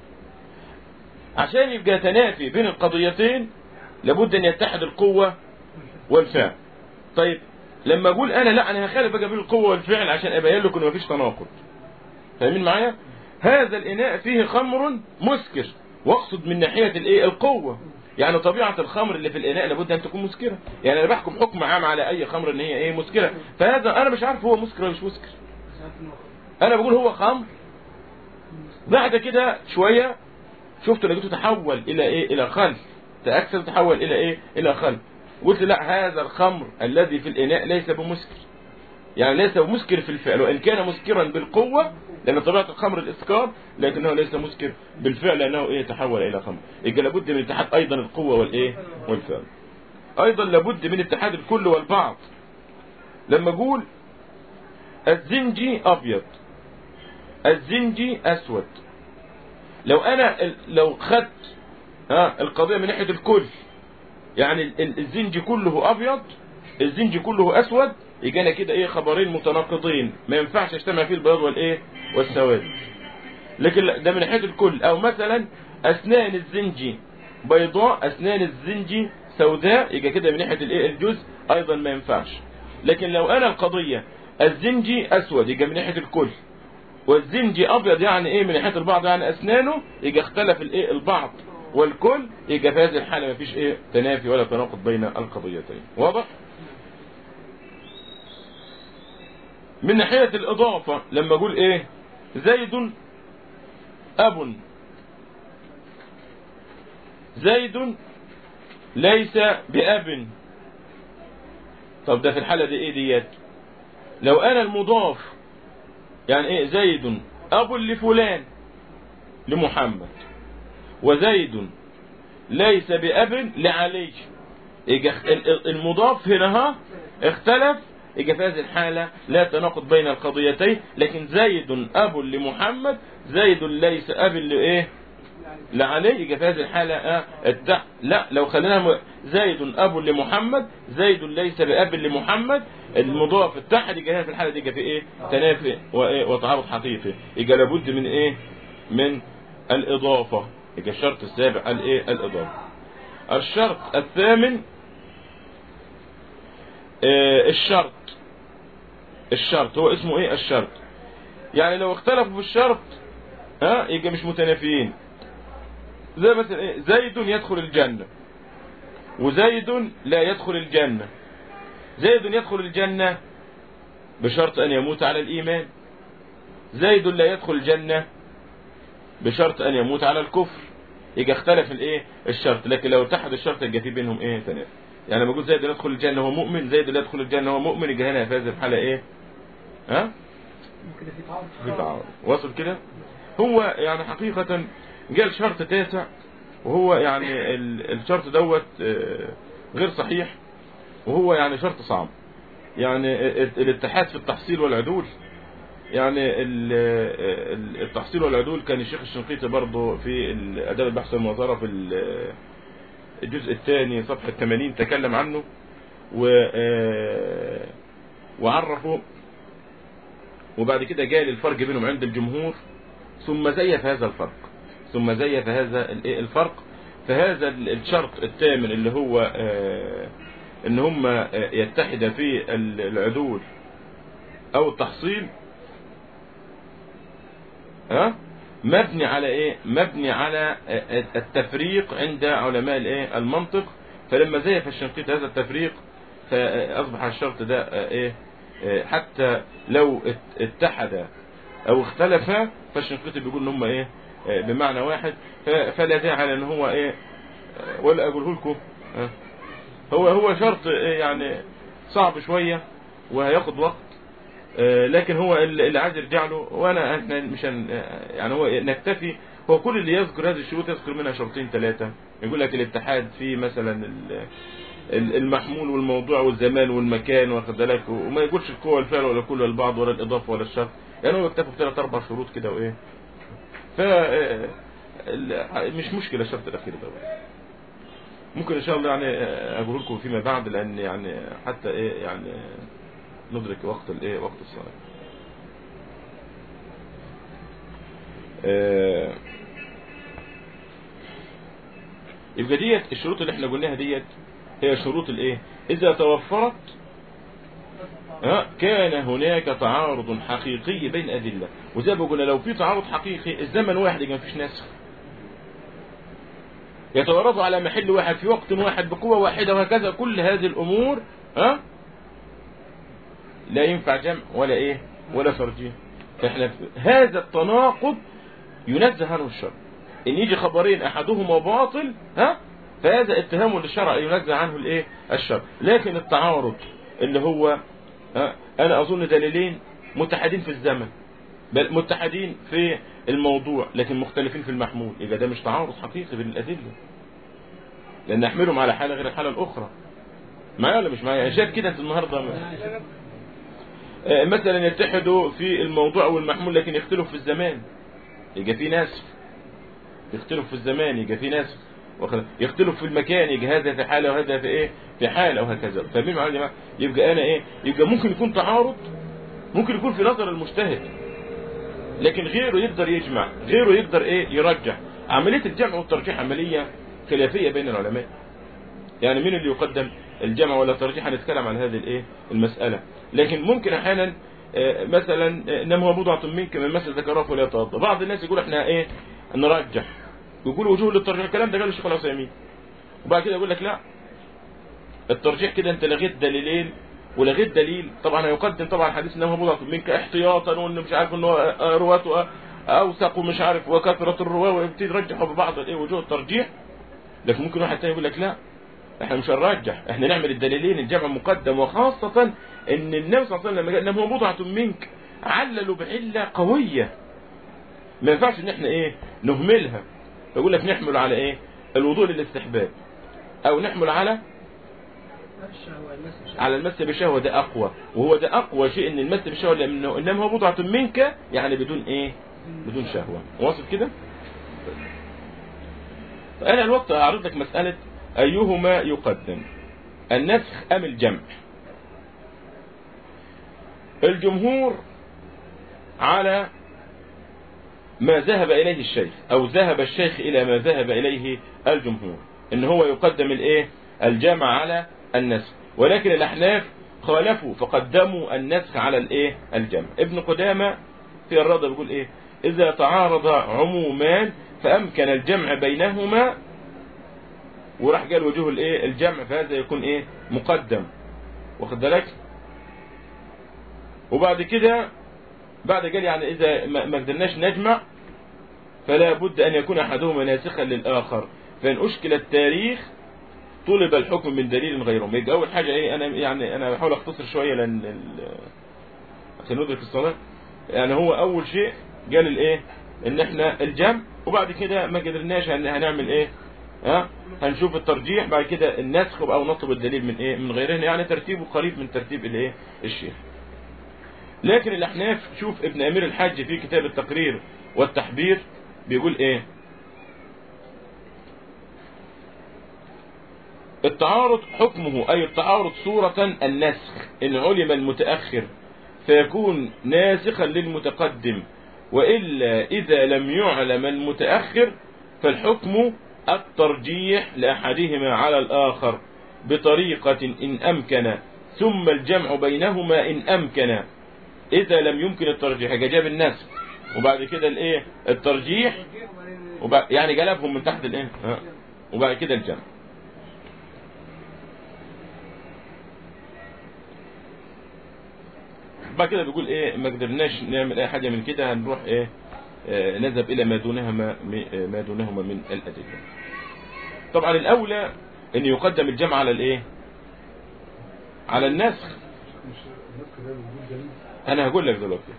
عشان يبقى تنافي بين القضيتين لابد أن يتحد القوة والفعل طيب لما أقول أنا لا أنا هخالف بقى بين القوة والفعل عشان أبين لكم إن مفيش تناقض فاهمين معايا هذا الإناء فيه خمر مسكر واقصد من ناحية الإيه القوة يعني طبيعة الخمر اللي في الإناء لابد أن تكون مسكرة يعني أنا بحكم حكم عام على أي خمر إن هي إيه مسكرة فهذا أنا مش عارف هو مسكر ولا مش مسكر أنا بقول هو خمر بعد كده شوية شفت لقيته تحول إلى إيه إلى خل تأكسل تحول إلى إيه إلى خل قلت لا هذا الخمر الذي في الإناء ليس بمسكر يعني ليس بمسكر في الفعل وإن كان مسكرا بالقوة لان طبيعه الخمر الاسكار لكنه ليس مسكر بالفعل لانه ايه تحول الى خمر يبقى لابد من اتحاد ايضا القوه والايه والفعل ايضا لابد من اتحاد الكل والبعض لما اقول الزنجي ابيض الزنجي اسود لو انا ال- لو خدت ها القضيه من ناحيه الكل يعني ال- ال- الزنجي كله ابيض الزنجي كله اسود يجي انا كده ايه خبرين متناقضين ما ينفعش اجتمع فيه البياض والايه والسواد لكن لا، ده من ناحيه الكل او مثلا اسنان الزنجي بيضاء اسنان الزنجي سوداء يبقى كده من ناحيه الايه الجزء ايضا ما ينفعش لكن لو انا القضيه الزنجي اسود يبقى من ناحيه الكل والزنجي ابيض يعني ايه من ناحيه البعض يعني اسنانه يبقى اختلف الايه البعض والكل يبقى في هذه الحاله ما فيش ايه تنافي ولا تناقض بين القضيتين واضح من ناحيه الاضافه لما اقول ايه زيد اب زيد ليس باب طب ده في الحاله دي ايه ديت لو انا المضاف يعني ايه زيد اب لفلان لمحمد وزيد ليس باب لعلي يجي اخ- ال- ال- المضاف هنا ها اختلف يجي في هذه الحالة لا تناقض بين القضيتين لكن زيد أب لمحمد زيد ليس أب لإيه لعلي يجي في هذه الحالة آه التح... لا لو خلينا م... زيد أب لمحمد زيد ليس بأب لمحمد المضاف التحت يجي هنا في الحالة دي يجي في إيه تنافي وإيه وتعارض حقيقي يجي لابد من إيه من الإضافة يجي الشرط السابع الإيه الإضافة الشرط الثامن آه الشرط الشرط هو اسمه ايه الشرط يعني لو اختلفوا في الشرط ها يبقى مش متنافيين زي مثلا ايه زيد يدخل الجنة وزيد لا يدخل الجنة زيد يدخل الجنة بشرط ان يموت على الايمان زيد لا يدخل الجنة بشرط ان يموت على الكفر يبقى اختلف الايه الشرط لكن لو اتحد الشرط يبقى في بينهم ايه تنافي يعني لما اقول زيد لا يدخل الجنة هو مؤمن زيد لا يدخل الجنة هو مؤمن يبقى هنا في هذه الحالة ايه ها ممكن في تعارض في تعارض وصل كده هو يعني حقيقة جاء شرط تاسع وهو يعني ال- الشرط دوت آه، غير صحيح وهو يعني شرط صعب يعني ال- الاتحاد في التحصيل والعدول يعني ال- ال- التحصيل والعدول كان الشيخ الشنقيطي برضه في الاداب البحث والمناظره في ال- الجزء الثاني صفحه 80 تكلم عنه و آه، وعرفه وبعد كده جاء الفرق بينهم عند الجمهور ثم زيف هذا الفرق ثم زيف هذا الايه الفرق فهذا ال- الشرط الثامن اللي هو آه، ان هم آه، يتحد في ال- العدول او التحصيل ها مبني على ايه مبني على آه، التفريق عند علماء الايه المنطق فلما زيف الشنقيط هذا التفريق فاصبح الشرط ده آه، ايه آه، حتى لو ات- اتحد او اختلفا فالشنقيطي بيقول ان هم ايه آه، بمعنى واحد ف- فلا داعي على ان هو ايه آه، ولا اقوله لكم آه. هو هو شرط إيه يعني صعب شويه وهياخد وقت آه، لكن هو اللي اللي عايز يرجع له وانا احنا مش هن آه، يعني هو نكتفي هو كل اللي يذكر هذه الشروط يذكر منها شرطين ثلاثه يقول لك الاتحاد في مثلا ال- ال- المحمول والموضوع والزمان والمكان واخد بالك وما يقولش القوه والفعل ولا كل البعض ولا الاضافه ولا الشرط يعني هو يكتفي بثلاث اربع شروط كده وايه ف آه، ال- مش مشكله الشرط الاخير ده ممكن ان شاء الله يعني آه، اقول لكم فيما بعد لان يعني حتى ايه يعني ندرك وقت الايه وقت الصلاه آه، يبقى ديت الشروط اللي احنا قلناها ديت هي شروط الايه اذا توفرت ها، كان هناك تعارض حقيقي بين ادله وزي ما قلنا لو في تعارض حقيقي الزمن واحد يبقى مفيش نسخ يتوارثوا على محل واحد في وقت واحد بقوة واحدة وهكذا كل هذه الأمور ها لا ينفع جمع ولا إيه ولا ترجيح فإحنا في هذا التناقض ينزه عنه الشرع إن يجي خبرين أحدهما باطل ها فهذا اتهام للشرع ينزه عنه الإيه الشرع لكن التعارض اللي هو ها أنا أظن دليلين متحدين في الزمن بل متحدين في الموضوع لكن مختلفين في المحمول يبقى ده مش تعارض حقيقي بين الأدلة لأن نحملهم على حالة غير الحالة الأخرى معايا ولا مش معايا شايف كده انت النهارده آه، مثلا يتحدوا في الموضوع والمحمول لكن يختلفوا في الزمان يبقى في ناس يختلف في الزمان يبقى في ناس واخد- يختلف في المكان يبقى هذا في حاله وهذا في ايه في حاله وهكذا فاهمين معايا يا جماعه يبقى انا ايه يبقى ممكن يكون تعارض ممكن يكون في نظر المجتهد لكن غيره يقدر يجمع غيره يقدر ايه يرجح عمليه الجمع والترجيح عمليه خلافيه بين العلماء يعني مين اللي يقدم الجمع ولا الترجيح هنتكلم عن هذه الايه المساله لكن ممكن احيانا آه، مثلا آه، انما هو بضعه منك من مثل ذكره فلا يتوضا بعض الناس يقول احنا ايه نرجح يقول وجوه للترجيح الكلام ده قاله الشيخ العثيمين وبعد كده يقول لك لا الترجيح كده انت لغيت دليلين ولغيت دليل طبعا هيقدم طبعا حديث انه بضعه منك احتياطا وانه مش عارف انه آه، رواته آه، اوثق ومش عارف وكثره الرواه ويبتدي يرجحوا ببعض الايه وجوه الترجيح لكن ممكن واحد تاني يقول لك لا احنا مش هنرجح احنا نعمل الدليلين الجمع مقدم وخاصة ان النبي صلى الله عليه وسلم لما قال انما هو بضعة منك عللوا بعلة قوية ما ينفعش ان احنا ايه نهملها يقول لك نحمل على ايه الوضوء للاستحباب او نحمل على الشهوة المس الشهوة على المس بالشهوة ده اقوى وهو ده اقوى شيء ان المس بالشهوة لانه انما هو بضعة منك يعني بدون ايه بدون شهوة واصل كده فانا الوقت اعرض لك مسألة ايهما يقدم النسخ ام الجمع الجمهور على ما ذهب اليه الشيخ او ذهب الشيخ الى ما ذهب اليه الجمهور ان هو يقدم الايه الجمع على النسخ ولكن الاحناف خالفوا فقدموا النسخ على الايه الجمع ابن قدامه في الرضا بيقول ايه اذا تعارض عمومان فامكن الجمع بينهما وراح قال وجوه الايه الجمع فهذا يكون ايه مقدم واخد بالك وبعد كده بعد قال يعني اذا ما ما قدرناش نجمع فلا بد ان يكون احدهما ناسخا للاخر فان اشكل التاريخ طلب الحكم من دليل غيره يبقى اول حاجه ايه انا يعني انا بحاول اختصر شويه لان ال- عشان ندرك الصلاه يعني هو اول شيء قال الايه ان احنا الجمع وبعد كده ما قدرناش هن- هنعمل ايه ها هنشوف الترجيح بعد كده النسخ او نطلب الدليل من ايه من غيرهن يعني ترتيبه قريب من ترتيب الايه الشيخ لكن الاحناف شوف ابن امير الحج في كتاب التقرير والتحبير بيقول ايه التعارض حكمه اي التعارض صورة النسخ ان علم المتأخر فيكون ناسخا للمتقدم وإلا إذا لم يعلم المتأخر فالحكم الترجيح لأحدهما على الآخر بطريقة إن أمكن ثم الجمع بينهما إن أمكن إذا لم يمكن الترجيح يبقى جاب النسخ وبعد كده الإيه الترجيح وبعد يعني جلبهم من تحت الإيه ها. وبعد كده الجمع بعد كده بيقول ايه ما قدرناش نعمل اي حاجه من كده هنروح ايه آه نذهب الى ما دونهما ما دونهما من الادله طبعا الاولى ان يقدم الجمع على الايه على النسخ مش النسخ ده وجود دليل انا هقول لك دلوقتي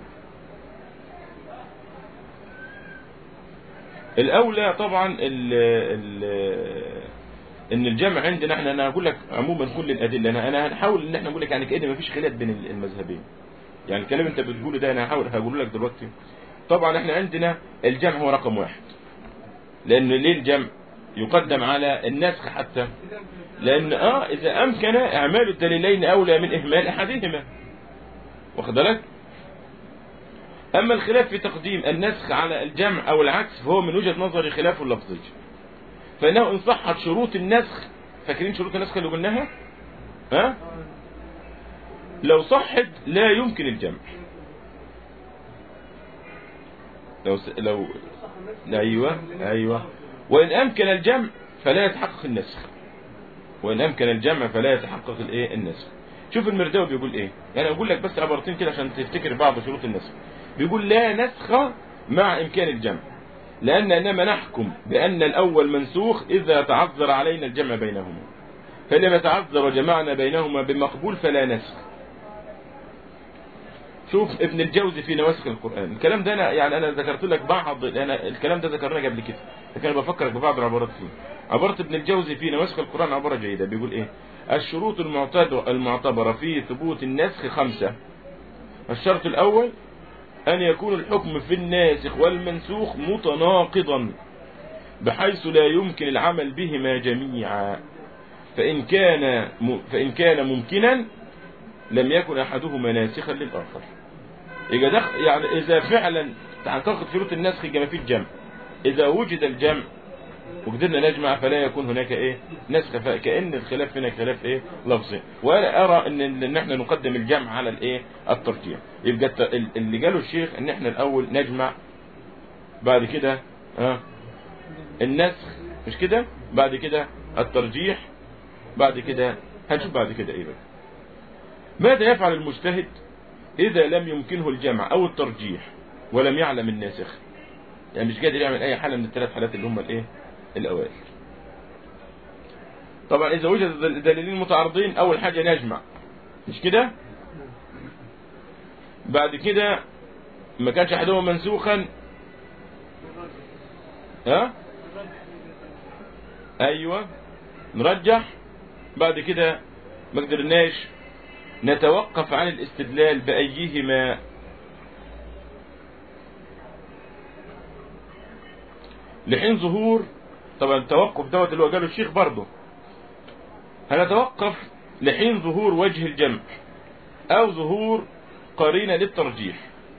الاولى طبعا ال ال ان الجمع عندنا احنا انا هقول لك عموما كل الادله انا انا هنحاول ان احنا نقول لك يعني كده ما فيش خلاف بين المذهبين يعني الكلام انت بتقوله ده انا هحاول هقول لك دلوقتي طبعا احنا عندنا الجمع هو رقم واحد لان ليه الجمع يقدم على النسخ حتى لان اه اذا امكن اعمال الدليلين اولى من اهمال احدهما واخد بالك اما الخلاف في تقديم النسخ على الجمع او العكس فهو من وجهة نظري خلاف لفظي فانه ان صحت شروط النسخ فاكرين شروط النسخ اللي قلناها ها لو صحت لا يمكن الجمع لو س... لو ايوه ايوه وان امكن الجمع فلا يتحقق النسخ وان امكن الجمع فلا يتحقق الايه النسخ شوف المرداوي بيقول ايه يعني اقول لك بس عبارتين كده عشان تفتكر بعض شروط النسخ بيقول لا نسخ مع امكان الجمع لان انما نحكم بان الاول منسوخ اذا تعذر علينا الجمع بينهما فلما تعذر وجمعنا بينهما بمقبول فلا نسخ شوف ابن الجوزي في نواسخ القرآن الكلام ده أنا يعني أنا ذكرت لك بعض أنا الكلام ده ذكرناه قبل كده لكن أنا بفكرك ببعض العبارات فيه عبارة ابن الجوزي في نواسخ القرآن عبارة جيدة بيقول إيه الشروط المعتد- المعتبرة في ثبوت النسخ خمسة الشرط الأول أن يكون الحكم في الناسخ والمنسوخ متناقضا بحيث لا يمكن العمل بهما جميعا فإن كان م- فإن كان ممكنا لم يكن أحدهما ناسخا للآخر يبقى ده يعني إذا فعلا تحققت شروط النسخ يبقى ما فيش جمع إذا وجد الجمع وقدرنا نجمع فلا يكون هناك ايه نسخ فكأن الخلاف هنا خلاف ايه لفظي وانا ارى ان ان احنا نقدم الجمع على الايه الترجيح يبقى الت- ال- اللي قاله الشيخ ان احنا الاول نجمع بعد كده ها النسخ مش كده بعد كده الترجيح بعد كده هنشوف بعد كده ايه بقى ماذا يفعل المجتهد اذا لم يمكنه الجمع او الترجيح ولم يعلم الناسخ يعني مش قادر يعمل اي حالة من الثلاث حالات اللي هم الايه الاوائل طبعا اذا وجد دل- دليلين متعارضين اول حاجة نجمع مش كده بعد كده ما كانش احدهما منسوخا ها ايوه نرجح بعد كده ما قدرناش نتوقف عن الاستدلال بايهما لحين ظهور طبعا التوقف دوت اللي هو قاله الشيخ برضه هنتوقف لحين ظهور وجه الجمع او ظهور قرينة للترجيح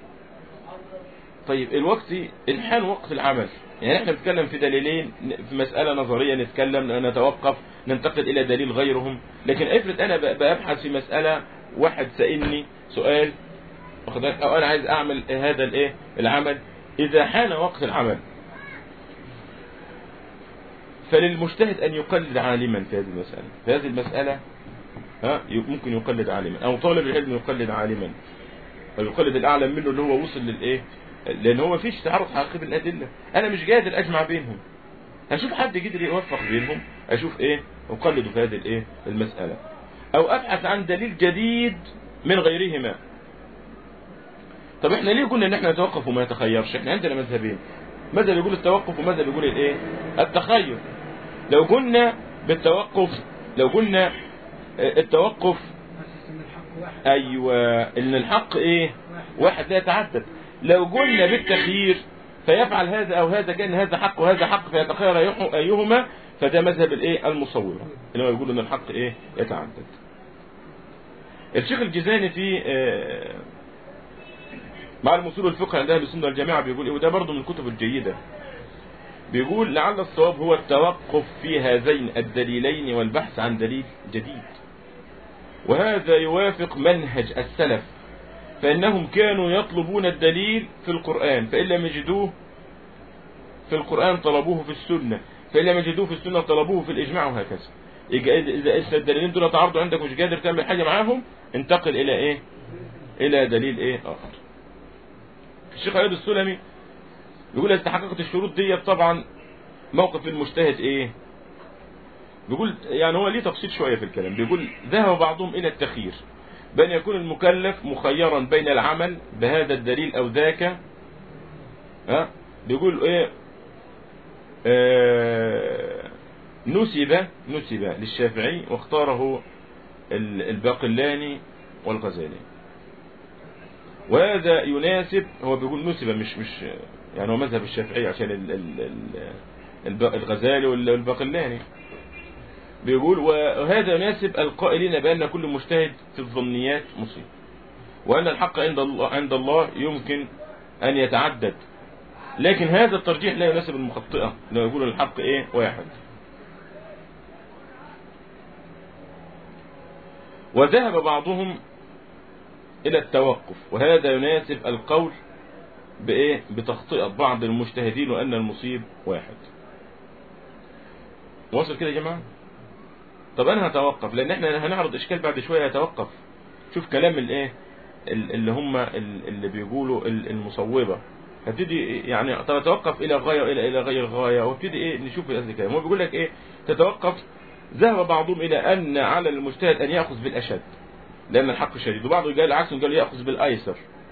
طيب الوقت الحان وقت العمل يعني احنا بنتكلم في دليلين في مسألة نظرية نتكلم نتوقف ننتقل الى دليل غيرهم لكن افرض انا ب- ببحث في مسألة واحد سألني سؤال واخد بالك؟ او انا عايز اعمل هذا الايه العمل اذا حان وقت العمل فللمجتهد أن يقلد عالما في هذه المسألة في هذه المسألة ها ي- ممكن يقلد عالما أو طالب العلم يقلد عالما أو يقلد الأعلم منه اللي هو وصل للإيه لأن هو مفيش تعارض حقيقي بين الأدلة أنا مش قادر أجمع بينهم هشوف حد قدر يوفق بينهم أشوف إيه أقلد في هذه الإيه المسألة أو أبحث عن دليل جديد من غيرهما طب احنا ليه قلنا ان احنا نتوقف وما نتخيرش احنا عندنا مذهبين ماذا بيقول التوقف وماذا بيقول الايه التخير لو قلنا بالتوقف لو قلنا اه، التوقف حاسس ان الحق واحد ايوه ان الحق ايه واحد لا يتعدد لو قلنا بالتخيير فيفعل هذا او هذا كان هذا حق وهذا حق فيتخير أيه- ايهما فده مذهب الايه المصوره اللي هو يقول ان الحق ايه يتعدد الشيخ الجزاني في اه، معلم اصول الفقه عند اهل السنه والجماعه بيقول ايه وده برضه من الكتب الجيده بيقول لعل الصواب هو التوقف في هذين الدليلين والبحث عن دليل جديد وهذا يوافق منهج السلف فإنهم كانوا يطلبون الدليل في القرآن فإن لم يجدوه في القرآن طلبوه في السنة فإن لم يجدوه في السنة طلبوه في الإجماع وهكذا يبقى إذا إذا الدليلين دول تعارضوا عندك مش قادر تعمل حاجة معاهم انتقل إلى إيه إلى دليل إيه آخر الشيخ عيد السلمي بيقول إذا تحققت الشروط دي طبعا موقف المجتهد إيه بيقول يعني هو ليه تفصيل شوية في الكلام بيقول ذهب بعضهم إلى التخيير بأن يكون المكلف مخيرا بين العمل بهذا الدليل أو ذاك ها بيقول إيه آه نسب نسب للشافعي واختاره ال- الباقلاني والغزالي وهذا يناسب هو بيقول نسب مش مش يعني هو مذهب الشافعي عشان ال ال ال الب- الغزالي والباقلاني بيقول وهذا يناسب القائلين بأن كل مجتهد في الظنيات مصيب وأن الحق عند الله, عند الله يمكن أن يتعدد لكن هذا الترجيح لا يناسب المخطئة لو يقول الحق إيه واحد وذهب بعضهم إلى التوقف وهذا يناسب القول بإيه بتخطئة بعض المجتهدين وأن المصيب واحد واصل كده يا جماعة طب انا هتوقف لان احنا هنعرض اشكال بعد شوية هتوقف شوف كلام الايه ال- اللي هم ال- اللي بيقولوا ال- المصوبة هبتدي يعني طب اتوقف الى غاية والى الى غير غاية وابتدي ايه نشوف هذا الكلام هو بيقول لك ايه تتوقف ذهب بعضهم الى ان على المجتهد ان ياخذ بالاشد لان الحق شديد وبعضه قال العكس قال ياخذ بالايسر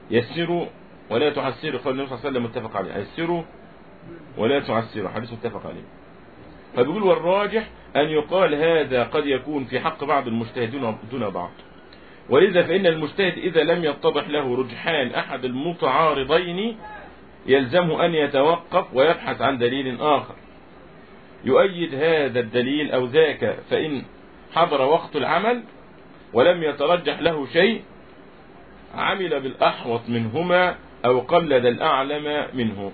يسروا ولا تعسروا قال النبي صلى الله عليه وسلم متفق عليه يسروا ولا تعسروا حديث متفق عليه فبيقول والراجح أن يقال هذا قد يكون في حق بعض المجتهدين دون بعض ولذا فإن المجتهد إذا لم يتضح له رجحان أحد المتعارضين يلزمه أن يتوقف ويبحث عن دليل آخر يؤيد هذا الدليل أو ذاك فإن حضر وقت العمل ولم يترجح له شيء عمل بالأحوط منهما أو قلد الأعلم منه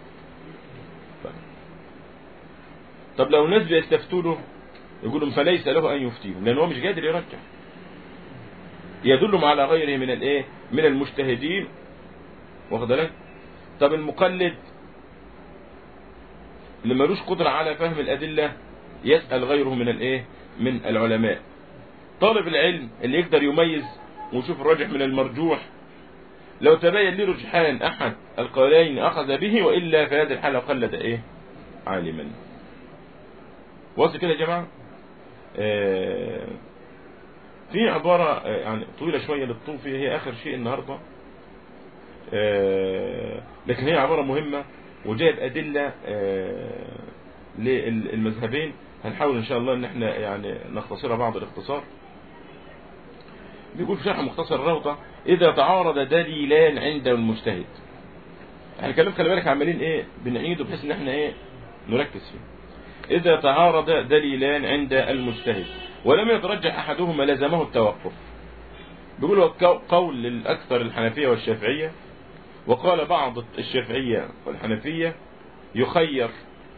طب لو ناس بيستفتوا له يقولوا فليس له أن يفتيهم لأنه هو مش قادر يرجح يدلهم على غيره من الايه من المجتهدين واخد بالك طب المقلد اللي ملوش قدرة على فهم الأدلة يسأل غيره من الايه من العلماء طالب العلم اللي يقدر يميز ويشوف الراجح من المرجوح لو تبين لي رجحان أحد القولين أخذ به وإلا في هذه الحالة قلد إيه عالما واصل كده يا جماعة آه في عبارة آه يعني طويلة شوية للطوفي هي آخر شيء النهاردة آه لكن هي عبارة مهمة وجايب أدلة آه للمذهبين هنحاول إن شاء الله إن احنا يعني نختصرها بعض الاختصار بيقول في شرح مختصر الروضة إذا تعارض دليلان عند المجتهد احنا كلام خلي بالك عمالين ايه بنعيده بحيث ان احنا ايه نركز فيه إذا تعارض دليلان عند المجتهد ولم يترجح أحدهما لزمه التوقف بيقول قول للأكثر الحنفية والشافعية وقال بعض الشافعية والحنفية يخير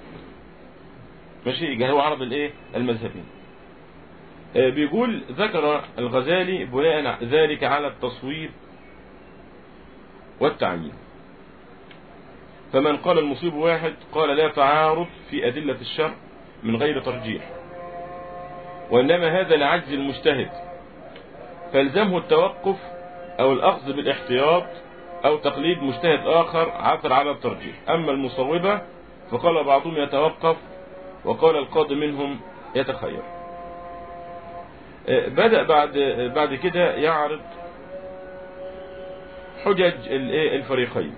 ماشي هو عرض الايه المذهبين بيقول ذكر الغزالي بناء ذلك على التصويب والتعيين فمن قال المصيب واحد قال لا تعارض في أدلة الشرع من غير ترجيح وإنما هذا لعجز المجتهد فالزمه التوقف أو الأخذ بالاحتياط أو تقليد مجتهد آخر عثر على الترجيح أما المصوبة فقال بعضهم يتوقف وقال القاضي منهم يتخير بدأ بعد بعد كده يعرض حجج الفريقين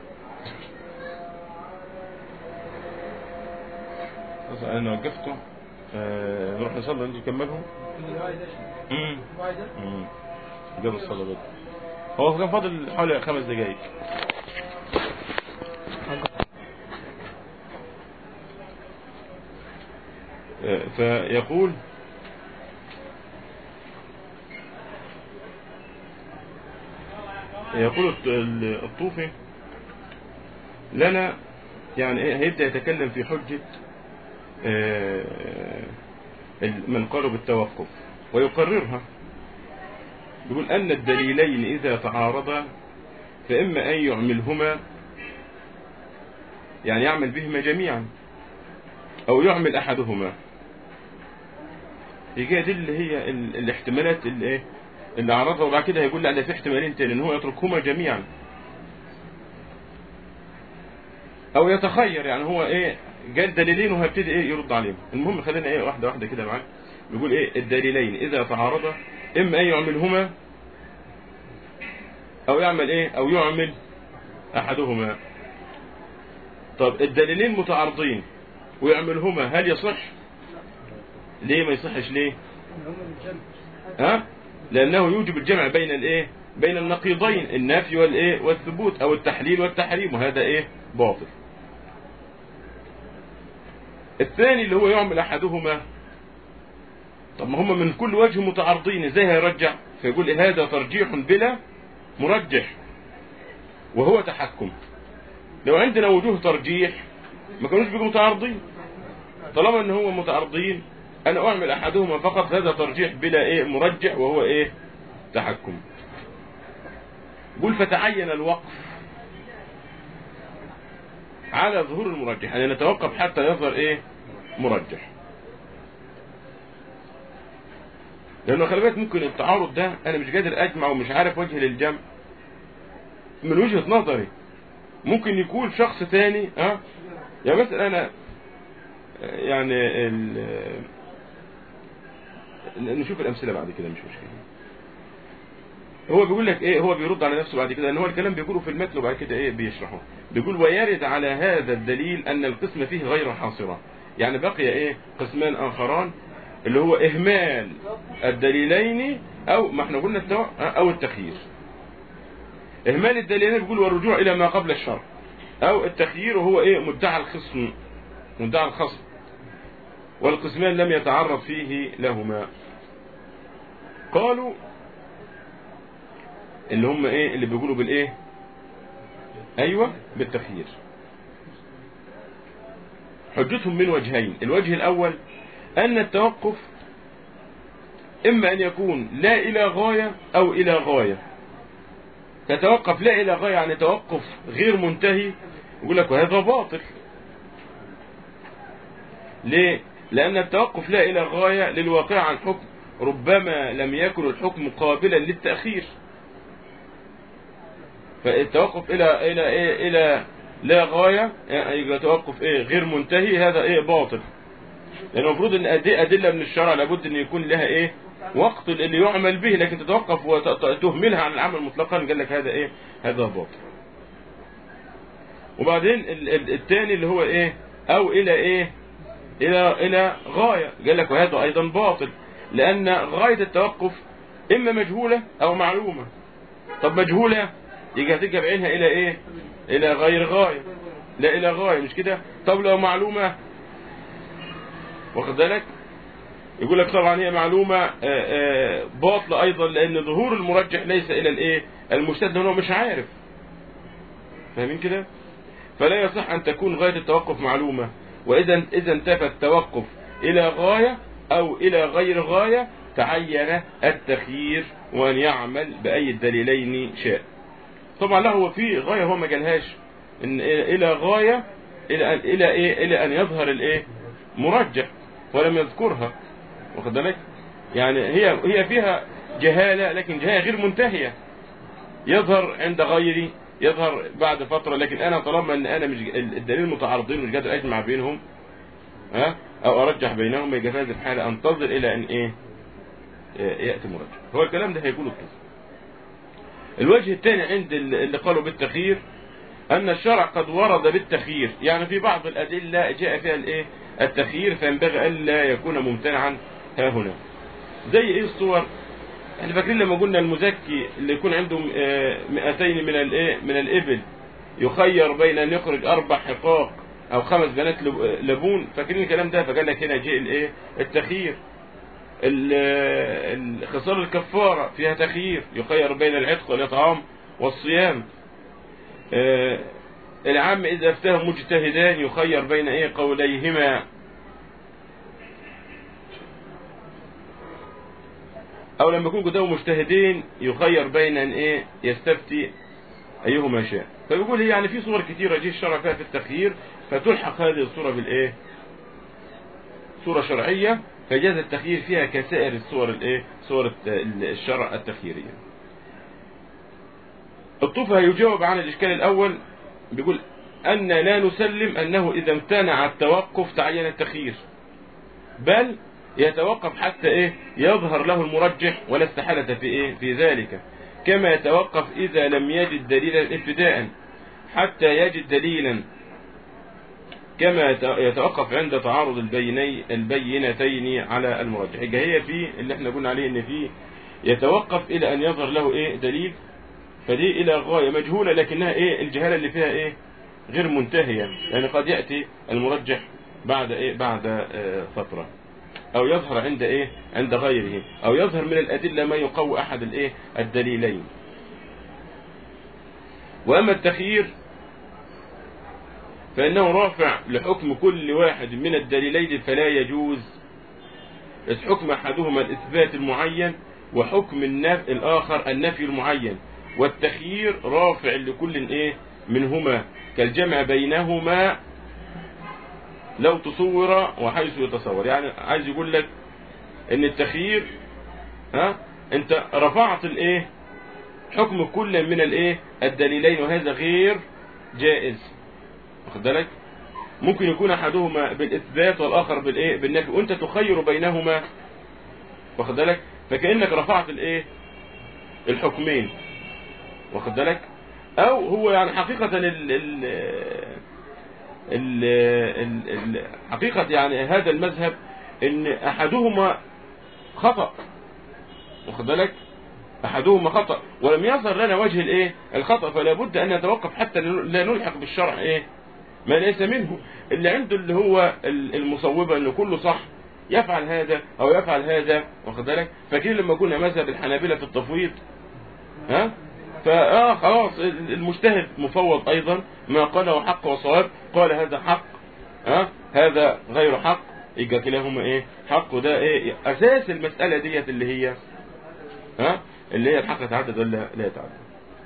انا وقفته آه نروح نصلي انتوا تكملوا امم امم قبل الصلاه بدري هو كان فاضل حوالي خمس دقائق آه فيقول يقول الطوفي لنا يعني هيبدأ يتكلم في حجة من قالوا بالتوقف ويقررها يقول أن الدليلين إذا تعارضا فإما أن يعملهما يعني يعمل بهما جميعا أو يعمل أحدهما هي دي اللي هي الاحتمالات اللي ايه اللي عرضها وبعد كده هيقول لا ده في احتمالين تاني ان هو يتركهما جميعا او يتخير يعني هو ايه قال دليلين وهيبتدي ايه يرد عليهم المهم خلينا ايه واحده واحده كده معاك بيقول ايه الدليلين اذا تعارضا اما ان يعملهما او يعمل ايه او يعمل احدهما طب الدليلين متعارضين ويعملهما هل يصح ليه ما يصحش ليه ها لانه يوجب الجمع بين الايه بين النقيضين النفي والايه والثبوت او التحليل والتحريم وهذا ايه باطل الثاني اللي هو يعمل احدهما طب ما هم من كل وجه متعارضين ازاي هيرجع فيقول هذا ترجيح بلا مرجح وهو تحكم لو عندنا وجوه ترجيح ما كانوش بيجوا متعارضين طالما ان هو متعارضين انا اعمل احدهما فقط هذا ترجيح بلا ايه مرجح وهو ايه تحكم قل فتعين الوقف على ظهور المرجح يعني نتوقف حتى يظهر ايه مرجح لانه خلي بالك ممكن التعارض ده انا مش قادر اجمع ومش عارف وجه للجمع من وجهة نظري ممكن يكون شخص تاني ها يعني مثلا انا يعني ال... نشوف الامثله بعد كده مش مشكله هو بيقول لك ايه هو بيرد على نفسه بعد كده ان هو الكلام بيقوله في المتن وبعد كده ايه بيشرحه بيقول ويرد على هذا الدليل ان القسم فيه غير حاصرة يعني بقي ايه قسمان اخران اللي هو اهمال الدليلين او ما احنا قلنا التو... او التخيير اهمال الدليلين بيقول والرجوع الى ما قبل الشرع او التخيير وهو ايه مدعى الخصم مدعى الخصم والقسمان لم يتعرض فيه لهما قالوا اللي هم ايه اللي بيقولوا بالايه ايوه بالتخيير حجتهم من وجهين الوجه الاول ان التوقف اما ان يكون لا الى غاية او الى غاية تتوقف لا الى غاية يعني توقف غير منتهي يقول لك وهذا باطل ليه لان التوقف لا الى غاية للواقع عن حكم ربما لم يكن الحكم قابلا للتأخير فالتوقف الى الى ايه الى لا غاية يبقى توقف ايه غير منتهي هذا ايه باطل لان المفروض ان دي ادلة من الشرع لابد ان يكون لها ايه وقت اللي يعمل به لكن تتوقف وتهملها عن العمل مطلقا قال لك هذا ايه هذا باطل وبعدين الثاني اللي هو ايه او الى ايه الى الى غاية قال لك وهذا ايضا باطل لان غاية التوقف اما مجهولة او معلومة طب مجهولة يجي هترجع بعينها الى ايه الى غير غاية لا الى غاية مش كده طب لو معلومة واخد بالك يقول لك طبعا هي معلومة باطلة ايضا لان ظهور المرجح ليس الى الايه المجتهد هو مش عارف فاهمين كده فلا يصح ان تكون غاية التوقف معلومة واذا اذا انتفى التوقف الى غاية او الى غير غاية تعين التخيير وان يعمل باي الدليلين شاء طبعا له هو في غاية هو ما قالهاش ان الى غاية الى الى ايه الى ان يظهر الايه مرجح ولم يذكرها واخد بالك يعني هي هي فيها جهالة لكن جهالة غير منتهية يظهر عند غيري يظهر بعد فترة لكن انا طالما ان انا مش الدليل متعارضين مش قادر اجمع بينهم ها او ارجح بينهم يبقى في هذه الحالة انتظر الى ان ايه يأتي مرجح هو الكلام ده هيكون القسم الوجه الثاني عند اللي قالوا بالتخيير ان الشرع قد ورد بالتخيير يعني في بعض الادلة جاء فيها الايه التخيير فينبغي الا يكون ممتنعا ها هنا زي ايه الصور احنا فاكرين لما قلنا المزكي اللي يكون عنده 200 من الايه من الابل يخير بين ان يخرج اربع حقاق او خمس بنات لبون فاكرين الكلام ده فقال لك هنا جاء الايه التخيير خصال الكفارة فيها تخيير يخير بين العتق والإطعام والصيام العام إذا افتهم مجتهدان يخير بين ايه قوليهما او لما يكون قدامه مجتهدين يخير بين ان ايه يستفتي ايهما شاء فبيقول يعني في صور كثيرة جه الشرع فيها في التخيير فتلحق هذه الصورة بالايه صورة شرعية فجاز التخيير فيها كسائر الصور الايه صور الشرع التخييرية الطوفة يجاوب عن الاشكال الاول بيقول ان لا نسلم انه اذا امتنع التوقف تعين التخيير بل يتوقف حتى ايه يظهر له المرجح ولا استحالة في ايه في ذلك كما يتوقف اذا لم يجد دليلا ابتداء حتى يجد دليلا كما يتوقف عند تعارض البيني البينتين على المرجح هي في اللي احنا قلنا عليه ان في يتوقف الى ان يظهر له ايه دليل فدي الى غاية مجهولة لكنها ايه الجهالة اللي فيها ايه غير منتهية يعني قد يأتي المرجح بعد ايه بعد اه فترة او يظهر عند ايه عند غيره او يظهر من الادلة ما يقوي احد الايه الدليلين واما التخيير فانه رافع لحكم كل واحد من الدليلين فلا يجوز إذ حكم احدهما الاثبات المعين وحكم النف... الاخر النفي المعين والتخيير رافع لكل ايه منهما كالجمع بينهما لو تصور وحيث يتصور يعني عايز يقول لك ان التخيير ها انت رفعت الايه حكم كل من الايه الدليلين وهذا غير جائز واخد بالك ممكن يكون احدهما بالاثبات والاخر بالايه بالنفي وانت تخير بينهما واخد بالك فكانك رفعت الايه الحكمين واخد بالك او هو يعني حقيقة ال ال ال ال ال حقيقة يعني هذا المذهب ان احدهما خطأ واخد بالك احدهما خطأ ولم يظهر لنا وجه الايه الخطأ فلا بد ان نتوقف حتى لا نلحق بالشرع ايه ما ليس منه اللي عنده اللي هو المصوبة انه كله صح يفعل هذا او يفعل هذا واخد بالك فاكرين لما كنا مذهب الحنابلة في التفويض ها فاه خلاص المجتهد مفوض ايضا ما قاله حق وصواب قال هذا حق ها هذا غير حق يبقى كلاهما ايه حق وده ايه اساس المسألة ديت اللي هي ها اللي هي الحق يتعدد ولا لا يتعدد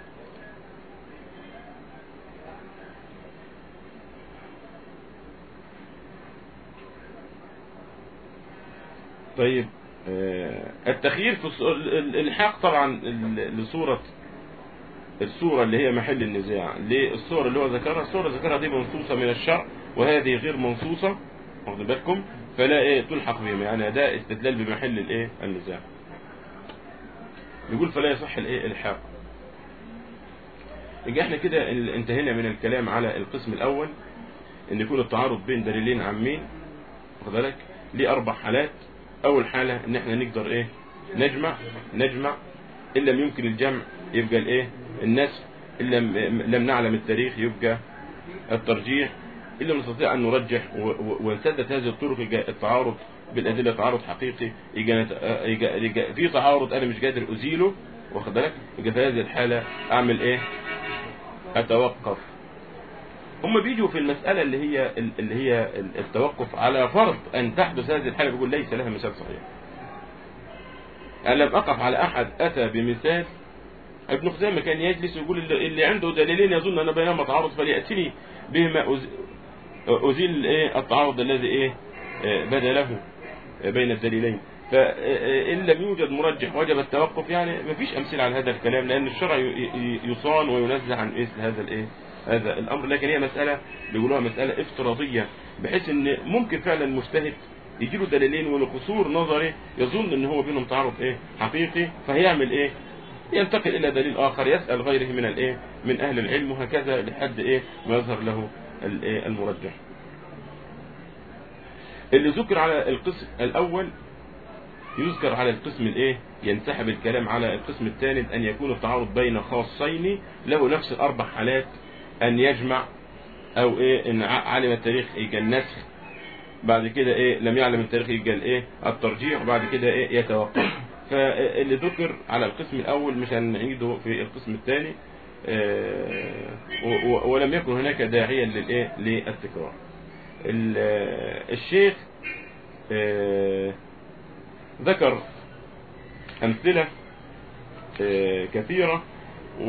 طيب آه، التخيير في الص- ال- ال- الحاق طبعا ال- لصورة الصورة اللي هي محل النزاع للصورة اللي هو ذكرها الصورة اللي ذكرها دي منصوصة من الشرع وهذه غير منصوصة واخد بالكم فلا ايه تلحق بهم يعني ده استدلال بمحل الايه النزاع يقول فلا يصح الايه الحاق يبقى احنا كده ال- انتهينا من الكلام على القسم الاول ان يكون التعارض بين دليلين عامين واخد بالك ليه اربع حالات اول حالة ان احنا نقدر ايه نجمع نجمع ان لم يمكن الجمع يبقى الايه النسخ ان لم لم نعلم التاريخ يبقى الترجيح ان لم نستطيع ان نرجح و- و- ونسدد هذه الطرق يبقى التعارض بالادله تعارض حقيقي يبقى نت- يبقى- يبقى في تعارض انا مش قادر ازيله واخد بالك يبقى في هذه الحاله اعمل ايه اتوقف هم بيجوا في المسألة اللي هي اللي هي التوقف على فرض أن تحدث هذه الحالة بيقول ليس لها مثال صحيح. أنا لم أقف على أحد أتى بمثال ابن خزيمة كان يجلس ويقول اللي اللي عنده دليلين يظن أن بينهما تعارض فليأتني بهما أز- أزيل إيه التعارض الذي إيه آه، بدا له آه، بين الدليلين فإن لم يوجد مرجح وجب التوقف يعني ما فيش أمثلة على هذا الكلام لأن الشرع ي- ي- يصان وينزه عن مثل هذا الإيه هذا الأمر لكن هي مسألة بيقولوها مسألة افتراضية بحيث إن ممكن فعلا المجتهد يجي له دليلين ولقصور نظري يظن ان هو بينهم تعارض ايه حقيقي فهيعمل ايه ينتقل الى دليل اخر يسأل غيره من الايه من اهل العلم وهكذا لحد ايه ما يظهر له الايه المرجح اللي ذكر على القسم الاول يذكر على القسم الايه ينسحب الكلام على القسم الثاني ان يكون التعارض بين خاصين له نفس الاربع حالات ان يجمع او ايه ان ع- علم التاريخ يجي النسخ بعد كده ايه لم يعلم التاريخ يجي الايه الترجيح وبعد كده ايه يتوقف فاللي ذكر على القسم الاول مش هنعيده في القسم الثاني آه، و- و- ولم يكن هناك داعيا للايه للتكرار ال- آه، الشيخ آه، ذكر أمثلة آه، كثيرة و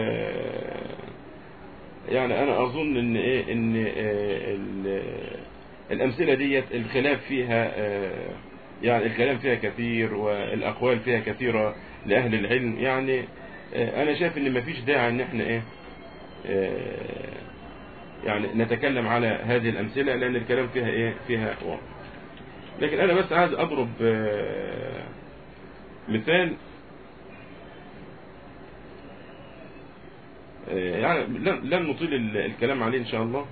يعني أنا أظن إن إيه إن آه، ال- الأمثلة ديت الخلاف فيها آه، يعني الكلام فيها كثير والأقوال فيها كثيرة لأهل العلم يعني آه، أنا شايف إن مفيش داعي إن إحنا إيه آه، يعني نتكلم على هذه الأمثلة لأن الكلام فيها إيه فيها واضح لكن أنا بس عايز أضرب آه، مثال آه، يعني لن لن نطيل ال- الكلام عليه إن شاء الله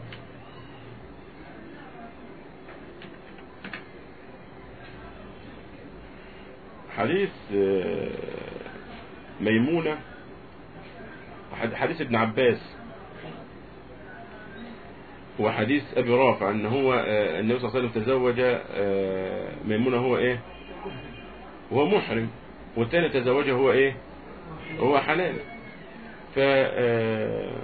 حديث آه، ميمونة حد- حديث ابن عباس هو حديث أبي رافع أن هو آه، النبي صلى الله عليه وسلم تزوج آه، ميمونة هو إيه وهو محرم والثاني تزوجه هو إيه هو حلال ف آه،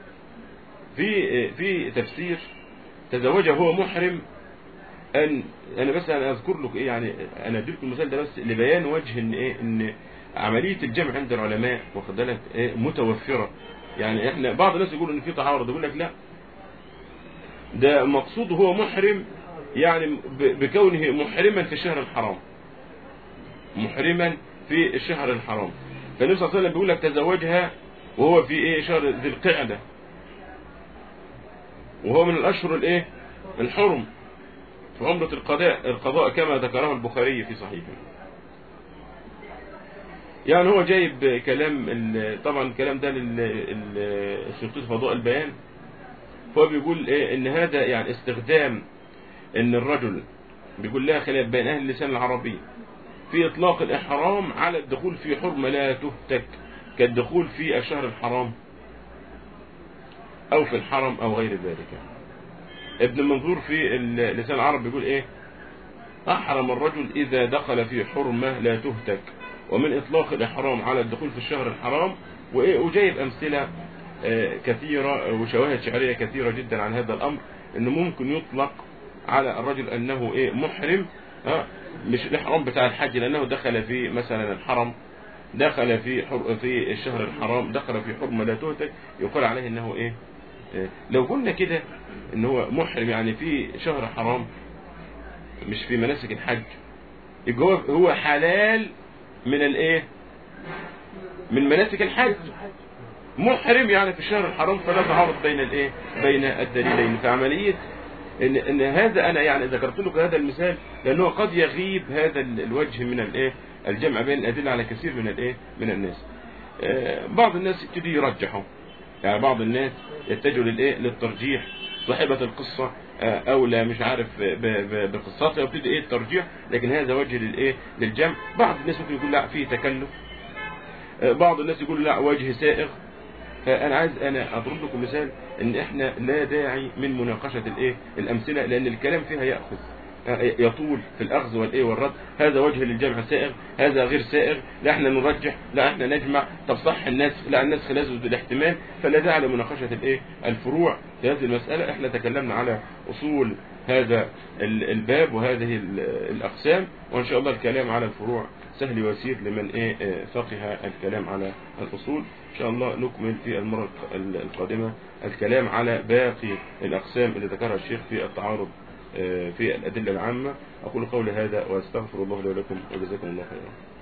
في في تفسير تزوجه هو محرم ان انا بس انا اذكر لك ايه يعني انا اديلكم المثال ده بس لبيان وجه ان ايه ان عمليه الجمع عند العلماء واخد بالك إيه متوفره يعني احنا بعض الناس يقولوا ان في تعارض يقول لك لا ده مقصود هو محرم يعني ب- بكونه محرما في الشهر الحرام محرما في الشهر الحرام فالنبي صلى الله عليه وسلم بيقول لك تزوجها وهو في ايه شهر ذي القعده وهو من الاشهر الايه الحرم في عمرة القضاء القضاء كما ذكره البخاري في صحيحه يعني هو جايب كلام ال- طبعا الكلام ده للسلطات فضاء البيان فهو بيقول ايه ان هذا يعني استخدام ان الرجل بيقول لها خلاف بين اهل اللسان العربي في اطلاق الاحرام على الدخول في حرمه لا تهتك كالدخول في الشهر الحرام او في الحرم او غير ذلك ابن منظور في اللسان العربي بيقول ايه احرم الرجل اذا دخل في حرمه لا تهتك ومن اطلاق الاحرام على الدخول في الشهر الحرام وايه وجايب امثله آه، كثيره وشواهد شعريه كثيره جدا عن هذا الامر انه ممكن يطلق على الرجل انه ايه محرم ها مش الاحرام بتاع الحج لانه دخل في مثلا الحرم دخل في حر في الشهر الحرام دخل في حرمه لا تهتك يقال عليه انه ايه آه، لو قلنا كده ان هو محرم يعني في شهر حرام مش في مناسك الحج يبقى هو هو حلال من الايه من مناسك الحج محرم يعني في الشهر الحرام فلا تعارض بين الايه بين الدليلين فعمليه ان ان هذا انا يعني ذكرت لكم هذا المثال لانه قد يغيب هذا ال- الوجه من الايه الجمع بين الادله على كثير من الايه من الناس آه، بعض الناس يبتدي يرجحوا يعني بعض الناس يتجهوا للايه للترجيح صاحبة القصة آه، اولى مش عارف ب- ب- بقصتها يبتدي ايه الترجيح لكن هذا وجه للايه للجمع بعض الناس ممكن يقول لا فيه تكلف آه، بعض الناس يقول لا وجه سائغ فانا عايز انا اضرب لكم مثال ان احنا لا داعي من مناقشه الايه الامثله لان الكلام فيها ياخذ يطول في الاخذ والايه والرد هذا وجه للجمع سائغ هذا غير سائغ لا احنا نرجح لا احنا نجمع طب صح الناس لا الناس خلاص بالاحتمال فلا داعي لمناقشه الايه الفروع في هذه المساله احنا تكلمنا على اصول هذا ال- الباب وهذه ال- الاقسام وان شاء الله الكلام على الفروع سهل ويسير لمن ايه آه، فقه الكلام على الاصول ان شاء الله نكمل في المره الق- القادمه الكلام على باقي الاقسام اللي ذكرها الشيخ في التعارض آه، في الادله العامه اقول قولي هذا واستغفر الله لي ولكم وجزاكم الله خيرا